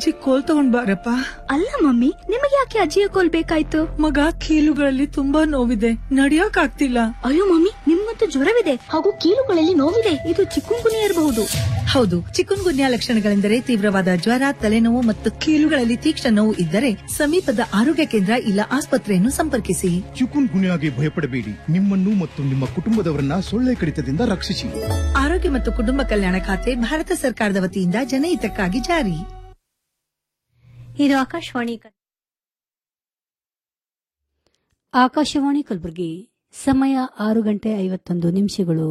ಅಜ್ಜಿ ಕೋಲ್ ತಗೊಂಡ್ ಬಾರಪ್ಪ ಅಲ್ಲ ಮಮ್ಮಿ ನಿಮಗೆ ಯಾಕೆ ಅಜ್ಜಿಯ ಕೋಲ್ ಬೇಕಾಯ್ತು ಮಗ ಕೀಲುಗಳಲ್ಲಿ ತುಂಬಾ ನೋವಿದೆ ನಡಿಯಕ್ ಆಗ್ತಿಲ್ಲ ಅಯ್ಯೋ ಮಮ್ಮಿ ನಿಮ್ಮಂತೂ ಜ್ವರವಿದೆ ಹಾಗೂ ಕೀಲುಗಳಲ್ಲಿ ನೋವಿದೆ ಇದು ಚಿಕ್ಕುಂಗುನಿ ಇರಬಹುದು ಹೌದು ಚಿಕುನ್ ಗುನ್ಯಾ ಲಕ್ಷಣಗಳೆಂದರೆ ತೀವ್ರವಾದ ಜ್ವರ ತಲೆನೋವು ಮತ್ತು ಕೀಲುಗಳಲ್ಲಿ ತೀಕ್ಷ್ಣ ನೋವು ಇದ್ದರೆ ಸಮೀಪದ ಆರೋಗ್ಯ ಕೇಂದ್ರ ಇಲ್ಲ ಆಸ್ಪತ್ರೆಯನ್ನು ಸಂಪರ್ಕಿಸಿ ಚಿಕುನ್ ಗುನ್ಯಾಗೆ ಭಯಪಡಬೇಡಿ ನಿಮ್ಮನ್ನು ಮತ್ತು ನಿಮ್ಮ ಕುಟುಂಬದವರನ್ನ ಸೊಳ್ಳೆ ಕಡಿತದಿಂದ ರಕ್ಷಿಸಿ ಆರೋಗ್ಯ ಮತ್ತು ಕುಟುಂಬ ಕಲ್ಯಾಣ ಖಾತೆ ಭಾರತ ಸರ್ಕಾರದ ವತಿಯಿಂದ ಜನಹಿತಕ್ಕಾಗಿ ಜಾರಿ ಇದು ಆಕಾಶವಾಣಿ ಕ- ಆಕಾಶವಾಣಿ ಕಲಬುರಗಿ ಸಮಯ ಆರು ಗಂಟೆ ಐವತ್ತೊಂದು ನಿಮಿಷಗಳು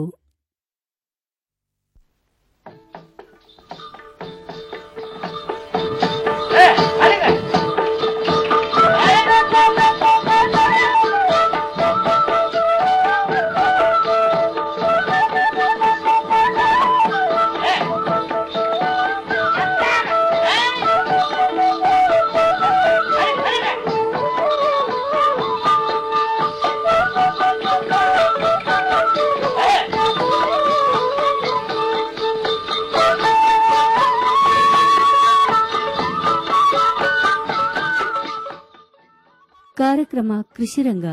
ಕಾರ್ಯಕ್ರಮ ಕೃಷಿರಂಗ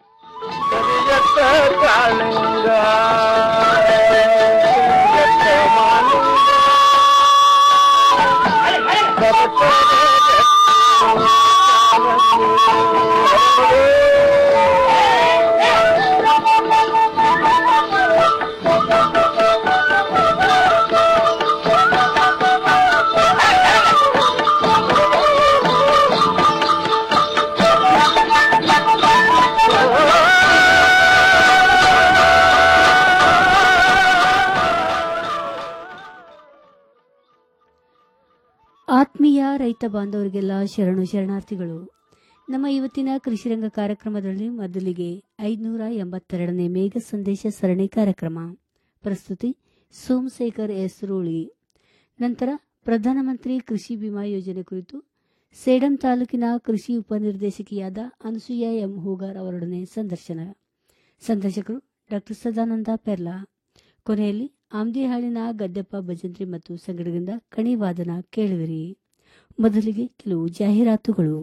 ಆತ್ಮೀಯ ರೈತ ಬಾಂಧವರಿಗೆಲ್ಲ ಶರಣು ಶರಣಾರ್ಥಿಗಳು ನಮ್ಮ ಇವತ್ತಿನ ಕೃಷಿರಂಗ ಕಾರ್ಯಕ್ರಮದಲ್ಲಿ ಮೊದಲಿಗೆ ಐದುನೂರ ಎಂಬತ್ತೆರಡನೇ ಮೇಘ ಸಂದೇಶ ಸರಣಿ ಕಾರ್ಯಕ್ರಮ ಪ್ರಸ್ತುತಿ ಸೋಮಶೇಖರ್ ಎಸ್ ರೂಳಿ ನಂತರ ಪ್ರಧಾನಮಂತ್ರಿ ಕೃಷಿ ವಿಮಾ ಯೋಜನೆ ಕುರಿತು ಸೇಡಂ ತಾಲೂಕಿನ ಕೃಷಿ ಉಪನಿರ್ದೇಶಕಿಯಾದ ಅನಸೂಯ ಎಂ ಹೂಗಾರ್ ಅವರೊಡನೆ ಸಂದರ್ಶನ ಸಂದರ್ಶಕರು ಡಾಕ್ಟರ್ ಸದಾನಂದ ಪೆರ್ಲಾ ಕೊನೆಯಲ್ಲಿ ಆಮ್ದಿಹಾಳಿನ ಗದ್ದೆಪ್ಪ ಭಜಂತ್ರಿ ಮತ್ತು ಸಂಗಡದಿಂದ ಕಣಿವಾದನ ಕೇಳುವಿರಿ ಮೊದಲಿಗೆ ಕೆಲವು ಜಾಹೀರಾತುಗಳು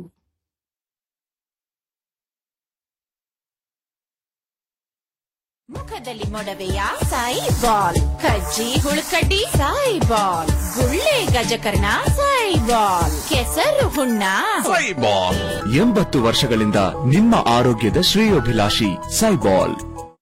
ಮುಖದಲ್ಲಿ ಮೊಡವೆಯ ಸಾಯಿ ಬಾಲ್ ಕಜ್ಜಿ ಹುಳುಕಡ್ಡಿ ಸಾಯಿ ಬಾಲ್ ಗುಳ್ಳೆ ಗಜಕರ್ಣ ಸಾಯಿ ಬಾಲ್ ಕೆಸರು ಹುಣ್ಣ ಸೈಬಾಲ್ ಎಂಬತ್ತು ವರ್ಷಗಳಿಂದ ನಿಮ್ಮ ಆರೋಗ್ಯದ ಶ್ರೇಯೋಭಿಲಾಷಿ ಸೈಬಾಲ್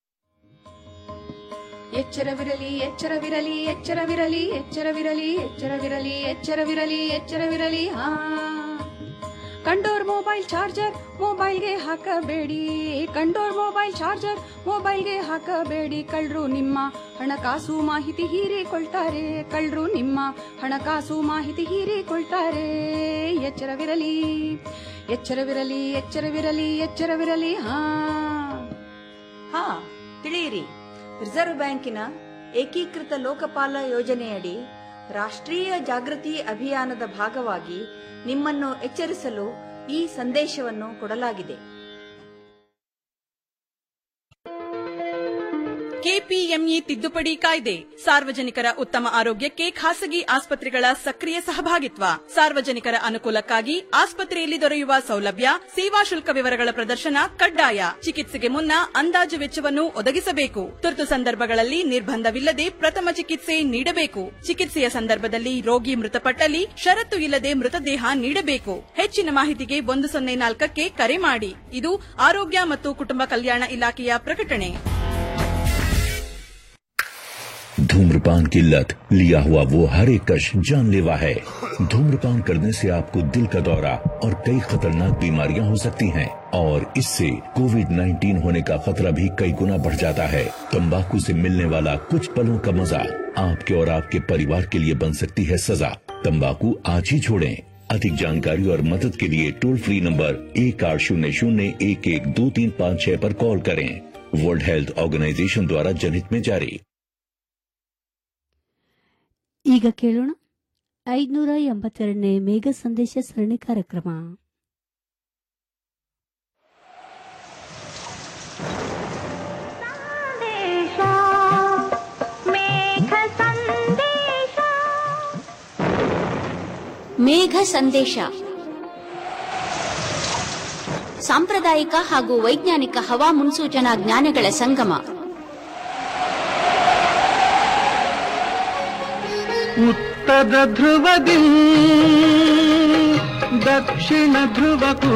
ಎಚ್ಚರವಿರಲಿ ಎಚ್ಚರವಿರಲಿ ಎಚ್ಚರವಿರಲಿ ಎಚ್ಚರವಿರಲಿ ಎಚ್ಚರವಿರಲಿ ಎಚ್ಚರವಿರಲಿ ಎಚ್ಚರವಿರಲಿ ಹಾ ಕಂಡೋರ್ ಮೊಬೈಲ್ ಚಾರ್ಜರ್ ಮೊಬೈಲ್ಗೆ ಹಾಕಬೇಡಿ ಕಂಡೋರ್ ಮೊಬೈಲ್ ಚಾರ್ಜರ್ ಮೊಬೈಲ್ಗೆ ಹಾಕಬೇಡಿ ಕಳ್ರು ನಿಮ್ಮ ಹಣಕಾಸು ಮಾಹಿತಿ ಹೀರಿಕೊಳ್ತಾರೆ ಕಳ್ರು ನಿಮ್ಮ ಹಣಕಾಸು ಮಾಹಿತಿ ಹೀರಿಕೊಳ್ತಾರೆ ಎಚ್ಚರವಿರಲಿ ಎಚ್ಚರವಿರಲಿ ಎಚ್ಚರವಿರಲಿ ಎಚ್ಚರವಿರಲಿ ಹಾ ಹಾ ತಿಳಿಯಿರಿ ರಿಸರ್ವ್ ಬ್ಯಾಂಕಿನ ಏಕೀಕೃತ ಲೋಕಪಾಲ ಯೋಜನೆಯಡಿ ರಾಷ್ಟ್ರೀಯ ಜಾಗೃತಿ ಅಭಿಯಾನದ ಭಾಗವಾಗಿ ನಿಮ್ಮನ್ನು ಎಚ್ಚರಿಸಲು ಈ ಸಂದೇಶವನ್ನು ಕೊಡಲಾಗಿದೆ ಕೆಪಿಎಂಇ ತಿದ್ದುಪಡಿ ಕಾಯ್ದೆ ಸಾರ್ವಜನಿಕರ ಉತ್ತಮ ಆರೋಗ್ಯಕ್ಕೆ ಖಾಸಗಿ ಆಸ್ಪತ್ರೆಗಳ ಸಕ್ರಿಯ ಸಹಭಾಗಿತ್ವ ಸಾರ್ವಜನಿಕರ ಅನುಕೂಲಕ್ಕಾಗಿ ಆಸ್ಪತ್ರೆಯಲ್ಲಿ ದೊರೆಯುವ ಸೌಲಭ್ಯ ಸೇವಾ ಶುಲ್ಕ ವಿವರಗಳ ಪ್ರದರ್ಶನ ಕಡ್ಡಾಯ ಚಿಕಿತ್ಸೆಗೆ ಮುನ್ನ ಅಂದಾಜು ವೆಚ್ಚವನ್ನು ಒದಗಿಸಬೇಕು ತುರ್ತು ಸಂದರ್ಭಗಳಲ್ಲಿ ನಿರ್ಬಂಧವಿಲ್ಲದೆ ಪ್ರಥಮ ಚಿಕಿತ್ಸೆ ನೀಡಬೇಕು ಚಿಕಿತ್ಸೆಯ ಸಂದರ್ಭದಲ್ಲಿ ರೋಗಿ ಮೃತಪಟ್ಟಲ್ಲಿ ಷರತ್ತು ಇಲ್ಲದೆ ಮೃತದೇಹ ನೀಡಬೇಕು ಹೆಚ್ಚಿನ ಮಾಹಿತಿಗೆ ಒಂದು ಸೊನ್ನೆ ನಾಲ್ಕಕ್ಕೆ ಕರೆ ಮಾಡಿ ಇದು ಆರೋಗ್ಯ ಮತ್ತು ಕುಟುಂಬ ಕಲ್ಯಾಣ ಇಲಾಖೆಯ ಪ್ರಕಟಣೆ धूम्रपान की लत लिया हुआ वो हर एक कश जानलेवा है धूम्रपान करने से आपको दिल का दौरा और कई खतरनाक बीमारियां हो सकती हैं और इससे कोविड 19 होने का खतरा भी कई गुना बढ़ जाता है तंबाकू से मिलने वाला कुछ पलों का मजा आपके और आपके परिवार के लिए बन सकती है सजा तंबाकू आज ही छोड़ें अधिक जानकारी और मदद के लिए टोल फ्री नंबर एक आठ शून्य शून्य एक एक दो तीन पाँच छह पर कॉल करें वर्ल्ड हेल्थ ऑर्गेनाइजेशन द्वारा जनहित में जारी ಈಗ ಕೇಳೋಣ ಐದುನೂರ ಎಂಬತ್ತೆರಡನೇ ಮೇಘ ಸಂದೇಶ ಸರಣಿ ಕಾರ್ಯಕ್ರಮ ಮೇಘ ಸಂದೇಶ ಸಾಂಪ್ರದಾಯಿಕ ಹಾಗೂ ವೈಜ್ಞಾನಿಕ ಹವಾ ಮುನ್ಸೂಚನಾ ಜ್ಞಾನಗಳ ಸಂಗಮ ಉತ್ತರ ಧ್ರುವದಿ ದಕ್ಷಿಣ ಧ್ರುವಕ್ಕೂ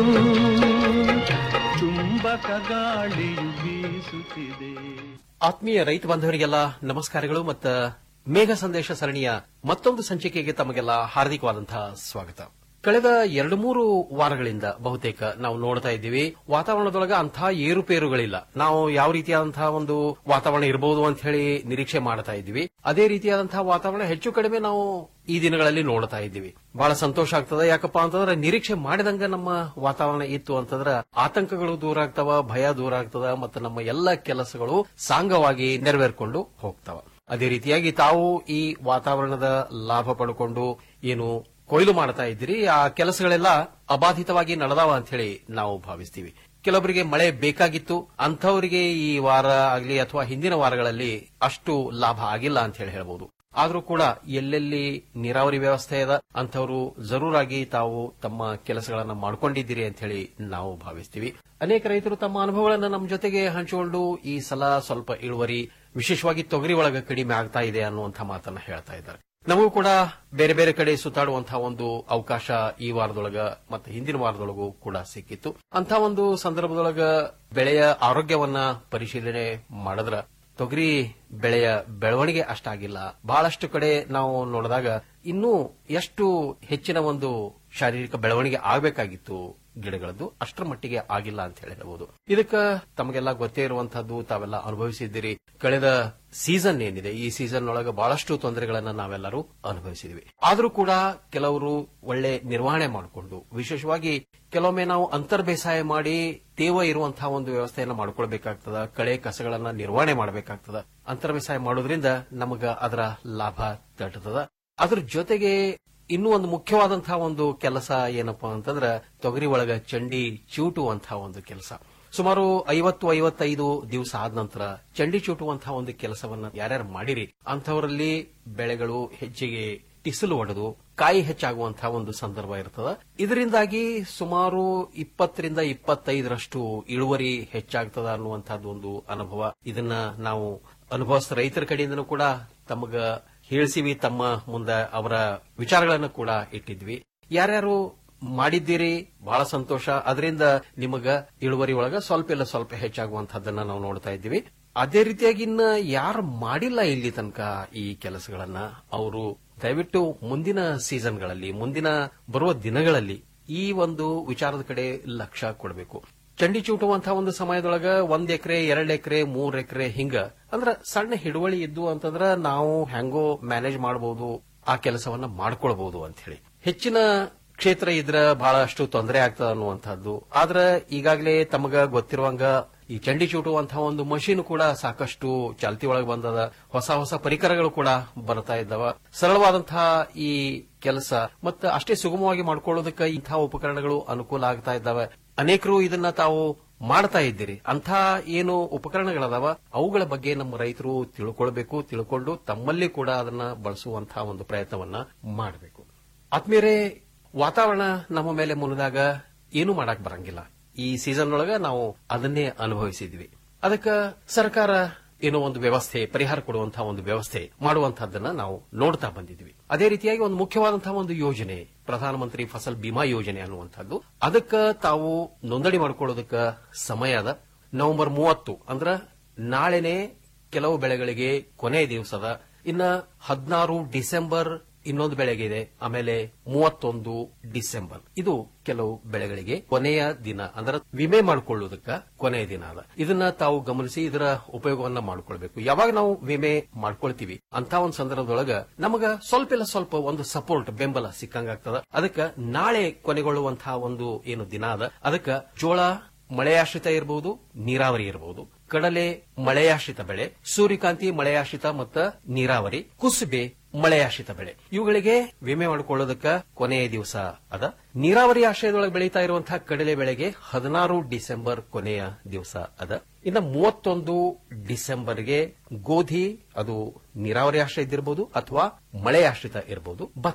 ಚುಂಬಕ ಗಾಳಿಯು ಬೀಸುತ್ತಿದೆ ಆತ್ಮೀಯ ರೈತ ಬಾಂಧವರಿಗೆಲ್ಲ ನಮಸ್ಕಾರಗಳು ಮತ್ತು ಮೇಘ ಸಂದೇಶ ಸರಣಿಯ ಮತ್ತೊಂದು ಸಂಚಿಕೆಗೆ ತಮಗೆಲ್ಲ ಹಾರ್ದಿಕವಾದಂತಹ ಸ್ವಾಗತ ಕಳೆದ ಎರಡು ಮೂರು ವಾರಗಳಿಂದ ಬಹುತೇಕ ನಾವು ನೋಡ್ತಾ ಇದ್ದೀವಿ ವಾತಾವರಣದೊಳಗ ಅಂತಹ ಏರುಪೇರುಗಳಿಲ್ಲ ನಾವು ಯಾವ ರೀತಿಯಾದಂತಹ ಒಂದು ವಾತಾವರಣ ಇರಬಹುದು ಅಂತ ಹೇಳಿ ನಿರೀಕ್ಷೆ ಮಾಡ್ತಾ ಇದ್ದೀವಿ ಅದೇ ರೀತಿಯಾದಂತಹ ವಾತಾವರಣ ಹೆಚ್ಚು ಕಡಿಮೆ ನಾವು ಈ ದಿನಗಳಲ್ಲಿ ನೋಡ್ತಾ ಇದ್ದೀವಿ ಬಹಳ ಸಂತೋಷ ಆಗ್ತದ ಯಾಕಪ್ಪ ಅಂತಂದ್ರೆ ನಿರೀಕ್ಷೆ ಮಾಡಿದಂಗ ನಮ್ಮ ವಾತಾವರಣ ಇತ್ತು ಅಂತಂದ್ರೆ ಆತಂಕಗಳು ದೂರ ಆಗ್ತಾವ ಭಯ ದೂರ ಆಗ್ತದ ಮತ್ತು ನಮ್ಮ ಎಲ್ಲ ಕೆಲಸಗಳು ಸಾಂಗವಾಗಿ ನೆರವೇರ್ಕೊಂಡು ಹೋಗ್ತಾವ ಅದೇ ರೀತಿಯಾಗಿ ತಾವು ಈ ವಾತಾವರಣದ ಲಾಭ ಪಡ್ಕೊಂಡು ಏನು ಕೊಯ್ಲು ಮಾಡ್ತಾ ಇದ್ದೀರಿ ಆ ಕೆಲಸಗಳೆಲ್ಲ ಅಬಾಧಿತವಾಗಿ ನಡೆದಾವ ಅಂತ ಹೇಳಿ ನಾವು ಭಾವಿಸ್ತೀವಿ ಕೆಲವರಿಗೆ ಮಳೆ ಬೇಕಾಗಿತ್ತು ಅಂಥವರಿಗೆ ಈ ವಾರ ಆಗಲಿ ಅಥವಾ ಹಿಂದಿನ ವಾರಗಳಲ್ಲಿ ಅಷ್ಟು ಲಾಭ ಆಗಿಲ್ಲ ಅಂತ ಹೇಳಿ ಹೇಳ್ಬೋದು ಆದ್ರೂ ಕೂಡ ಎಲ್ಲೆಲ್ಲಿ ನೀರಾವರಿ ವ್ಯವಸ್ಥೆ ಅದ ಅಂಥವರು ಜರೂರಾಗಿ ತಾವು ತಮ್ಮ ಕೆಲಸಗಳನ್ನ ಮಾಡ್ಕೊಂಡಿದ್ದೀರಿ ಅಂತ ಹೇಳಿ ನಾವು ಭಾವಿಸ್ತೀವಿ ಅನೇಕ ರೈತರು ತಮ್ಮ ಅನುಭವಗಳನ್ನ ನಮ್ಮ ಜೊತೆಗೆ ಹಂಚಿಕೊಂಡು ಈ ಸಲ ಸ್ವಲ್ಪ ಇಳುವರಿ ವಿಶೇಷವಾಗಿ ತೊಗರಿ ಒಳಗ ಕಡಿಮೆ ಆಗ್ತಾ ಇದೆ ಅನ್ನುವಂಥ ಮಾತನ್ನ ಹೇಳ್ತಾ ಇದ್ದಾರೆ ನಮಗೂ ಕೂಡ ಬೇರೆ ಬೇರೆ ಕಡೆ ಸುತ್ತಾಡುವಂತಹ ಒಂದು ಅವಕಾಶ ಈ ವಾರದೊಳಗ ಮತ್ತೆ ಹಿಂದಿನ ವಾರದೊಳಗೂ ಕೂಡ ಸಿಕ್ಕಿತ್ತು ಅಂತ ಒಂದು ಸಂದರ್ಭದೊಳಗ ಬೆಳೆಯ ಆರೋಗ್ಯವನ್ನ ಪರಿಶೀಲನೆ ಮಾಡಿದ್ರ ತೊಗರಿ ಬೆಳೆಯ ಬೆಳವಣಿಗೆ ಅಷ್ಟಾಗಿಲ್ಲ ಬಹಳಷ್ಟು ಕಡೆ ನಾವು ನೋಡಿದಾಗ ಇನ್ನೂ ಎಷ್ಟು ಹೆಚ್ಚಿನ ಒಂದು ಶಾರೀರಿಕ ಬೆಳವಣಿಗೆ ಆಗಬೇಕಾಗಿತ್ತು ಗಿಡಗಳದ್ದು ಅಷ್ಟರ ಮಟ್ಟಿಗೆ ಆಗಿಲ್ಲ ಅಂತ ಹೇಳಿ ಹೇಳ್ಬೋದು ಇದಕ್ಕ ತಮಗೆಲ್ಲ ಗೊತ್ತೇ ಇರುವಂತಹದ್ದು ತಾವೆಲ್ಲ ಅನುಭವಿಸಿದ್ದೀರಿ ಕಳೆದ ಸೀಸನ್ ಏನಿದೆ ಈ ಸೀಸನ್ ಒಳಗ ಬಹಳಷ್ಟು ತೊಂದರೆಗಳನ್ನ ನಾವೆಲ್ಲರೂ ಅನುಭವಿಸಿದ್ವಿ ಆದ್ರೂ ಕೂಡ ಕೆಲವರು ಒಳ್ಳೆ ನಿರ್ವಹಣೆ ಮಾಡಿಕೊಂಡು ವಿಶೇಷವಾಗಿ ಕೆಲವೊಮ್ಮೆ ನಾವು ಅಂತರ್ ಬೇಸಾಯ ಮಾಡಿ ತೇವ ಇರುವಂತಹ ಒಂದು ವ್ಯವಸ್ಥೆಯನ್ನ ಮಾಡ್ಕೊಳ್ಬೇಕಾಗ್ತದ ಕಳೆ ಕಸಗಳನ್ನ ನಿರ್ವಹಣೆ ಮಾಡಬೇಕಾಗ್ತದ ಅಂತರ್ ಬೇಸಾಯ ಮಾಡೋದ್ರಿಂದ ನಮಗ ಅದರ ಲಾಭ ತಟ್ಟತದ ಅದ್ರ ಜೊತೆಗೆ ಇನ್ನೂ ಒಂದು ಮುಖ್ಯವಾದಂತಹ ಒಂದು ಕೆಲಸ ಏನಪ್ಪಾ ಅಂತಂದ್ರ ತೊಗರಿ ಒಳಗ ಚಂಡಿ ಚೂಟುವಂತಹ ಒಂದು ಕೆಲಸ ಸುಮಾರು ಐವತ್ತು ಐವತ್ತೈದು ದಿವಸ ಆದ ನಂತರ ಚಂಡಿ ಚೂಟುವಂತಹ ಒಂದು ಕೆಲಸವನ್ನ ಯಾರ್ಯಾರು ಮಾಡಿರಿ ಅಂಥವರಲ್ಲಿ ಬೆಳೆಗಳು ಹೆಚ್ಚಿಗೆ ಟಿಸಲು ಒಡೆದು ಕಾಯಿ ಹೆಚ್ಚಾಗುವಂತಹ ಒಂದು ಸಂದರ್ಭ ಇರ್ತದ ಇದರಿಂದಾಗಿ ಸುಮಾರು ಇಪ್ಪತ್ತರಿಂದ ಇಪ್ಪತ್ತೈದರಷ್ಟು ಇಳುವರಿ ಹೆಚ್ಚಾಗ್ತದ ಅನ್ನುವಂತಹದ್ದು ಒಂದು ಅನುಭವ ಇದನ್ನ ನಾವು ಅನುಭವಸ್ಥ ರೈತರ ಕಡೆಯಿಂದನೂ ಕೂಡ ತಮಗ ಹೇಳಿಸಿವಿ ತಮ್ಮ ಮುಂದೆ ಅವರ ವಿಚಾರಗಳನ್ನು ಕೂಡ ಇಟ್ಟಿದ್ವಿ ಯಾರ್ಯಾರು ಮಾಡಿದ್ದೀರಿ ಬಹಳ ಸಂತೋಷ ಅದರಿಂದ ನಿಮಗ ಇಳುವರಿ ಒಳಗ ಸ್ವಲ್ಪ ಇಲ್ಲ ಸ್ವಲ್ಪ ಹೆಚ್ಚಾಗುವಂತಹದ್ದನ್ನ ನಾವು ನೋಡ್ತಾ ಇದ್ದೀವಿ ಅದೇ ರೀತಿಯಾಗಿ ಇನ್ನ ಯಾರು ಮಾಡಿಲ್ಲ ಇಲ್ಲಿ ತನಕ ಈ ಕೆಲಸಗಳನ್ನ ಅವರು ದಯವಿಟ್ಟು ಮುಂದಿನ ಸೀಸನ್ಗಳಲ್ಲಿ ಮುಂದಿನ ಬರುವ ದಿನಗಳಲ್ಲಿ ಈ ಒಂದು ವಿಚಾರದ ಕಡೆ ಲಕ್ಷ್ಯ ಕೊಡಬೇಕು ಚಂಡಿ ಚೂಟುವಂತಹ ಒಂದು ಸಮಯದೊಳಗ ಒಂದ್ ಎಕರೆ ಎರಡ್ ಎಕರೆ ಮೂರ್ ಎಕರೆ ಹಿಂಗ ಅಂದ್ರ ಸಣ್ಣ ಹಿಡುವಳಿ ಇದ್ದು ಅಂತಂದ್ರ ನಾವು ಹೆಂಗೋ ಮ್ಯಾನೇಜ್ ಮಾಡಬಹುದು ಆ ಕೆಲಸವನ್ನ ಮಾಡ್ಕೊಳ್ಬಹುದು ಅಂತ ಹೇಳಿ ಹೆಚ್ಚಿನ ಕ್ಷೇತ್ರ ಇದ್ರ ಬಹಳಷ್ಟು ತೊಂದರೆ ಆಗ್ತದ ಅನ್ನುವಂಥದ್ದು ಆದ್ರ ಈಗಾಗಲೇ ತಮಗ ಗೊತ್ತಿರುವಂಗ ಈ ಚಂಡಿ ಚೂಟುವಂತಹ ಒಂದು ಮಷೀನ್ ಕೂಡ ಸಾಕಷ್ಟು ಚಾಲ್ತಿ ಒಳಗೆ ಬಂದದ ಹೊಸ ಹೊಸ ಪರಿಕರಗಳು ಕೂಡ ಬರ್ತಾ ಇದ್ದಾವ ಸರಳವಾದಂತಹ ಈ ಕೆಲಸ ಮತ್ತು ಅಷ್ಟೇ ಸುಗಮವಾಗಿ ಮಾಡ್ಕೊಳ್ಳೋದಕ್ಕೆ ಇಂತಹ ಉಪಕರಣಗಳು ಅನುಕೂಲ ಆಗ್ತಾ ಇದ್ದಾವೆ ಅನೇಕರು ಇದನ್ನ ತಾವು ಮಾಡ್ತಾ ಇದ್ದೀರಿ ಅಂಥ ಏನು ಉಪಕರಣಗಳದಾವ ಅವುಗಳ ಬಗ್ಗೆ ನಮ್ಮ ರೈತರು ತಿಳ್ಕೊಳ್ಬೇಕು ತಿಳ್ಕೊಂಡು ತಮ್ಮಲ್ಲಿ ಕೂಡ ಅದನ್ನ ಬಳಸುವಂತಹ ಒಂದು ಪ್ರಯತ್ನವನ್ನ ಮಾಡಬೇಕು ಆತ್ಮೀಯರೇ ವಾತಾವರಣ ನಮ್ಮ ಮೇಲೆ ಮುನಿದಾಗ ಏನು ಮಾಡಕ್ ಬರಂಗಿಲ್ಲ ಈ ಸೀಸನ್ ಒಳಗ ನಾವು ಅದನ್ನೇ ಅನುಭವಿಸಿದ್ವಿ ಅದಕ್ಕ ಸರ್ಕಾರ ಏನೋ ಒಂದು ವ್ಯವಸ್ಥೆ ಪರಿಹಾರ ಕೊಡುವಂತಹ ಒಂದು ವ್ಯವಸ್ಥೆ ಮಾಡುವಂತಹದ್ದನ್ನ ನಾವು ನೋಡ್ತಾ ಬಂದಿದ್ವಿ ಅದೇ ರೀತಿಯಾಗಿ ಒಂದು ಮುಖ್ಯವಾದಂತಹ ಒಂದು ಯೋಜನೆ ಪ್ರಧಾನಮಂತ್ರಿ ಫಸಲ್ ಬಿಮಾ ಯೋಜನೆ ಅನ್ನುವಂಥದ್ದು ಅದಕ್ಕ ತಾವು ನೋಂದಣಿ ಮಾಡ್ಕೊಳ್ಳೋದಕ್ಕ ಸಮಯ ಅದ ನವೆಂಬರ್ ಮೂವತ್ತು ಅಂದ್ರ ನಾಳೆನೆ ಕೆಲವು ಬೆಳೆಗಳಿಗೆ ಕೊನೆಯ ದಿವಸದ ಇನ್ನ ಹದಿನಾರು ಡಿಸೆಂಬರ್ ಇನ್ನೊಂದು ಬೆಳೆಗೆ ಇದೆ ಆಮೇಲೆ ಮೂವತ್ತೊಂದು ಡಿಸೆಂಬರ್ ಇದು ಕೆಲವು ಬೆಳೆಗಳಿಗೆ ಕೊನೆಯ ದಿನ ಅಂದ್ರೆ ವಿಮೆ ಮಾಡಿಕೊಳ್ಳುವುದಕ್ಕ ಕೊನೆಯ ದಿನ ಅದ ಇದನ್ನ ತಾವು ಗಮನಿಸಿ ಇದರ ಉಪಯೋಗವನ್ನ ಮಾಡ್ಕೊಳ್ಬೇಕು ಯಾವಾಗ ನಾವು ವಿಮೆ ಮಾಡ್ಕೊಳ್ತೀವಿ ಅಂತ ಒಂದು ಸಂದರ್ಭದೊಳಗ ನಮಗ ಸ್ವಲ್ಪ ಇಲ್ಲ ಸ್ವಲ್ಪ ಒಂದು ಸಪೋರ್ಟ್ ಬೆಂಬಲ ಸಿಕ್ಕಂಗಾಗ್ತದ ಅದಕ್ಕ ನಾಳೆ ಕೊನೆಗೊಳ್ಳುವಂತಹ ಒಂದು ಏನು ದಿನ ಅದ ಅದಕ್ಕ ಜೋಳ ಮಳೆಯಾಶ್ರಿತ ಇರಬಹುದು ನೀರಾವರಿ ಇರಬಹುದು ಕಡಲೆ ಮಳೆಯಾಶ್ರಿತ ಬೆಳೆ ಸೂರ್ಯಕಾಂತಿ ಮಳೆಯಾಶ್ರಿತ ಮತ್ತು ನೀರಾವರಿ ಕುಸುಬೆ ಮಳೆಯಾಶ್ರಿತ ಬೆಳೆ ಇವುಗಳಿಗೆ ವಿಮೆ ಮಾಡಿಕೊಳ್ಳೋದಕ್ಕ ಕೊನೆಯ ದಿವಸ ಅದ ನೀರಾವರಿ ಆಶ್ರಯದೊಳಗೆ ಬೆಳೀತಾ ಇರುವಂತಹ ಕಡಲೆ ಬೆಳೆಗೆ ಹದಿನಾರು ಡಿಸೆಂಬರ್ ಕೊನೆಯ ದಿವಸ ಅದ ಇನ್ನು ಮೂವತ್ತೊಂದು ಡಿಸೆಂಬರ್ಗೆ ಗೋಧಿ ಅದು ನೀರಾವರಿ ಆಶ್ರಯ ಇದ್ದಿರಬಹುದು ಅಥವಾ ಮಳೆ ಆಶ್ರಿತ ಇರಬಹುದು ಭತ್ತ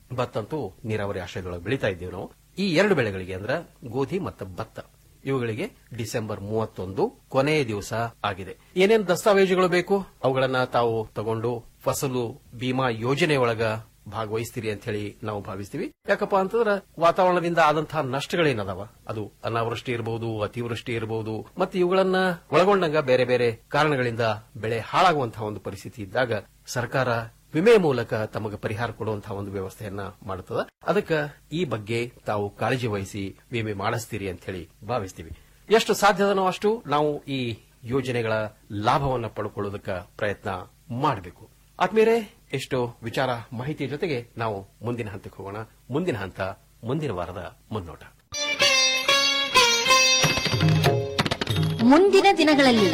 ಭತ್ತ ಅಂತೂ ನೀರಾವರಿ ಆಶ್ರಯದೊಳಗೆ ಬೆಳೀತಾ ಇದ್ದೀವಿ ನಾವು ಈ ಎರಡು ಬೆಳೆಗಳಿಗೆ ಅಂದ್ರೆ ಗೋಧಿ ಮತ್ತು ಭತ್ತ ಇವುಗಳಿಗೆ ಡಿಸೆಂಬರ್ ಮೂವತ್ತೊಂದು ಕೊನೆಯ ದಿವಸ ಆಗಿದೆ ಏನೇನು ದಸ್ತಾವೇಜುಗಳು ಬೇಕು ಅವುಗಳನ್ನ ತಾವು ತಗೊಂಡು ಫಸಲು ಬಿಮಾ ಯೋಜನೆ ಒಳಗ ಭಾಗವಹಿಸ್ತೀರಿ ಅಂತ ಹೇಳಿ ನಾವು ಭಾವಿಸ್ತೀವಿ ಯಾಕಪ್ಪ ಅಂತಂದ್ರೆ ವಾತಾವರಣದಿಂದ ಆದಂತಹ ನಷ್ಟಗಳೇನದಾವ ಅದು ಅನಾವೃಷ್ಟಿ ಇರಬಹುದು ಅತಿವೃಷ್ಟಿ ಇರಬಹುದು ಮತ್ತೆ ಇವುಗಳನ್ನ ಒಳಗೊಂಡಂಗ ಬೇರೆ ಬೇರೆ ಕಾರಣಗಳಿಂದ ಬೆಳೆ ಹಾಳಾಗುವಂತಹ ಒಂದು ಪರಿಸ್ಥಿತಿ ಇದ್ದಾಗ ಸರ್ಕಾರ ವಿಮೆ ಮೂಲಕ ತಮಗೆ ಪರಿಹಾರ ಕೊಡುವಂತಹ ಒಂದು ವ್ಯವಸ್ಥೆಯನ್ನ ಮಾಡುತ್ತದೆ ಅದಕ್ಕೆ ಈ ಬಗ್ಗೆ ತಾವು ಕಾಳಜಿ ವಹಿಸಿ ವಿಮೆ ಮಾಡಿಸ್ತೀರಿ ಅಂತ ಹೇಳಿ ಭಾವಿಸ್ತೀವಿ ಎಷ್ಟು ಸಾಧ್ಯದನೋ ಅಷ್ಟು ನಾವು ಈ ಯೋಜನೆಗಳ ಲಾಭವನ್ನು ಪಡ್ಕೊಳ್ಳೋದಕ್ಕೆ ಪ್ರಯತ್ನ ಮಾಡಬೇಕು ಆದ್ಮೇಲೆ ಎಷ್ಟು ವಿಚಾರ ಮಾಹಿತಿಯ ಜೊತೆಗೆ ನಾವು ಮುಂದಿನ ಹಂತಕ್ಕೆ ಹೋಗೋಣ ಮುಂದಿನ ಹಂತ ಮುಂದಿನ ವಾರದ ಮುನ್ನೋಟ ಮುಂದಿನ ದಿನಗಳಲ್ಲಿ